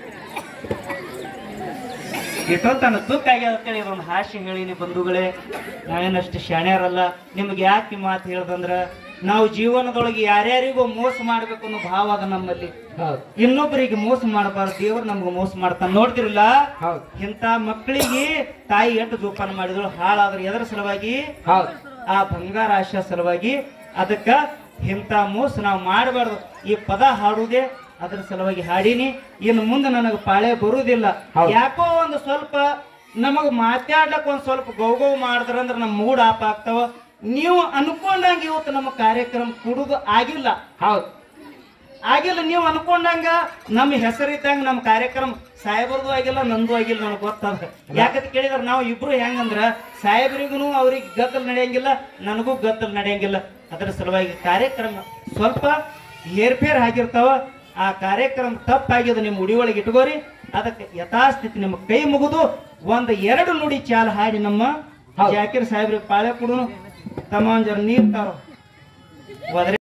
ಇಟ್ಟೊತ್ತಾನ ದುಃಖ ಆಗ್ಯದ ಅಂತೇಳಿ ಇದೊಂದು ಹಾಸ್ಯ ಹೇಳಿನಿ ಬಂಧುಗಳೇ ನಾವೇನಷ್ಟು ಶಾಣ್ಯಾರಲ್ಲ ನಿಮ್ಗೆ ಯಾಕೆ ಈ ಮಾತು ಹೇಳ್ದಂದ್ರ ನಾವು ಜೀವನದೊಳಗೆ ಯಾರ್ಯಾರಿಗೂ ಮೋಸ ಮಾಡ್ಬೇಕು ಅನ್ನೋ ಭಾವ ಅದ ನಮ್ಮಲ್ಲಿ ಹೌದು ಇನ್ನೊಬ್ಬರಿಗೆ ಮೋಸ ಮಾಡಬಾರ್ದು ದೇವ್ರು ನಮ್ಗೆ ಮೋಸ ಮಾಡ್ತಾನೆ ನೋಡ್ತಿರಲ್ಲ ಹೌದು ಇಂಥ ಮಕ್ಕಳಿಗೆ ತಾಯಿ ಎಷ್ಟು ಜೋಪಾನ ಮಾಡಿದಳು ಹಾಳಾದ್ರೆ ಎದರ ಸಲುವಾಗಿ ಹೌದು ಆ ಬಂಗಾರ ಆಶಾ ಸಲುವಾಗಿ ಅದಕ್ಕ ಇಂಥ ಮೋಸ ನಾವು ಮಾಡಬಾರ್ದು ಈ ಪದ ಹಾಡುವುದೇ ಅದ್ರ ಸಲುವಾಗಿ ಹಾಡೀನಿ ಇನ್ನು ಮುಂದೆ ನನಗೆ ಪಾಳೆ ಬರುವುದಿಲ್ಲ ಹೌದು. ಯಾಕೋ ಒಂದು ಸ್ವಲ್ಪ ನಮಗ್ ಮಾತಾಡ್ಲಕ್ ಒಂದ್ ಸ್ವಲ್ಪ ಗೌಗೌ ಮಾಡಿದ್ರಂದ್ರೆ ನಮ್ಮ ಮೂಡ್ ಆಪ್ ಆಗ್ತಾವ ನೀವು ಅನ್ಕೊಂಡಂಗೆ ಇವತ್ತು ನಮ್ಮ ಕಾರ್ಯಕ್ರಮ ಕುಡುದು ಆಗಿಲ್ಲ ಹೌದು ಆಗಿಲ್ಲ ನೀವು ಅನ್ಕೊಂಡಂಗ ನಮ್ಮ ಹೆಸರಿದ್ದಂಗ ನಮ್ಮ ಕಾರ್ಯಕ್ರಮ ಸಾಹೇಬರದು ಆಗಿಲ್ಲ ನಂದು ಆಗಿಲ್ಲ ನನಗೆ ಗೊತ್ತದ ಯಾಕಂತ ಕೇಳಿದ್ರೆ ನಾವು ಇಬ್ರು ಹೆಂಗಂದ್ರ ಸಾಹೇಬರಿಗೂ ಅವ್ರಿಗೆ ಗದ್ದಲ್ ನಡೆಯಂಗಿಲ್ಲ ನನಗೂ ಗದ್ದಲ್ ನಡೆಯಂಗಿಲ್ಲ ಅದರ ಸಲುವಾಗಿ ಕಾರ್ಯಕ್ರಮ ಸ್ವಲ್ಪ ಏರ್ಪೇರ್ ಆಗಿರ್ತಾವ ಆ ಕಾರ್ಯಕ್ರಮ ತಪ್ಪಾಗ್ಯದ ನಿಮ್ಮ ಉಡಿ ಒಳಗೆ ಇಟ್ಕೋರಿ ಅದಕ್ಕೆ ಯಥಾಸ್ಥಿತಿ ನಿಮ್ಮ ಕೈ ಮುಗಿದು ಒಂದು ಎರಡು ನುಡಿ ಚಾಲ ಹಾಡಿ ನಮ್ಮ ಹೌದು. ಜಾಕಿರ್ ಸಾಹೇಬ್ರಿಗೆ ಪಾಳೆ ಕೊಡು ತಮ್ಮ ಒಂದ್ ಜರ ನೀರ್ ತಾರೋ ಒದ್ರೆ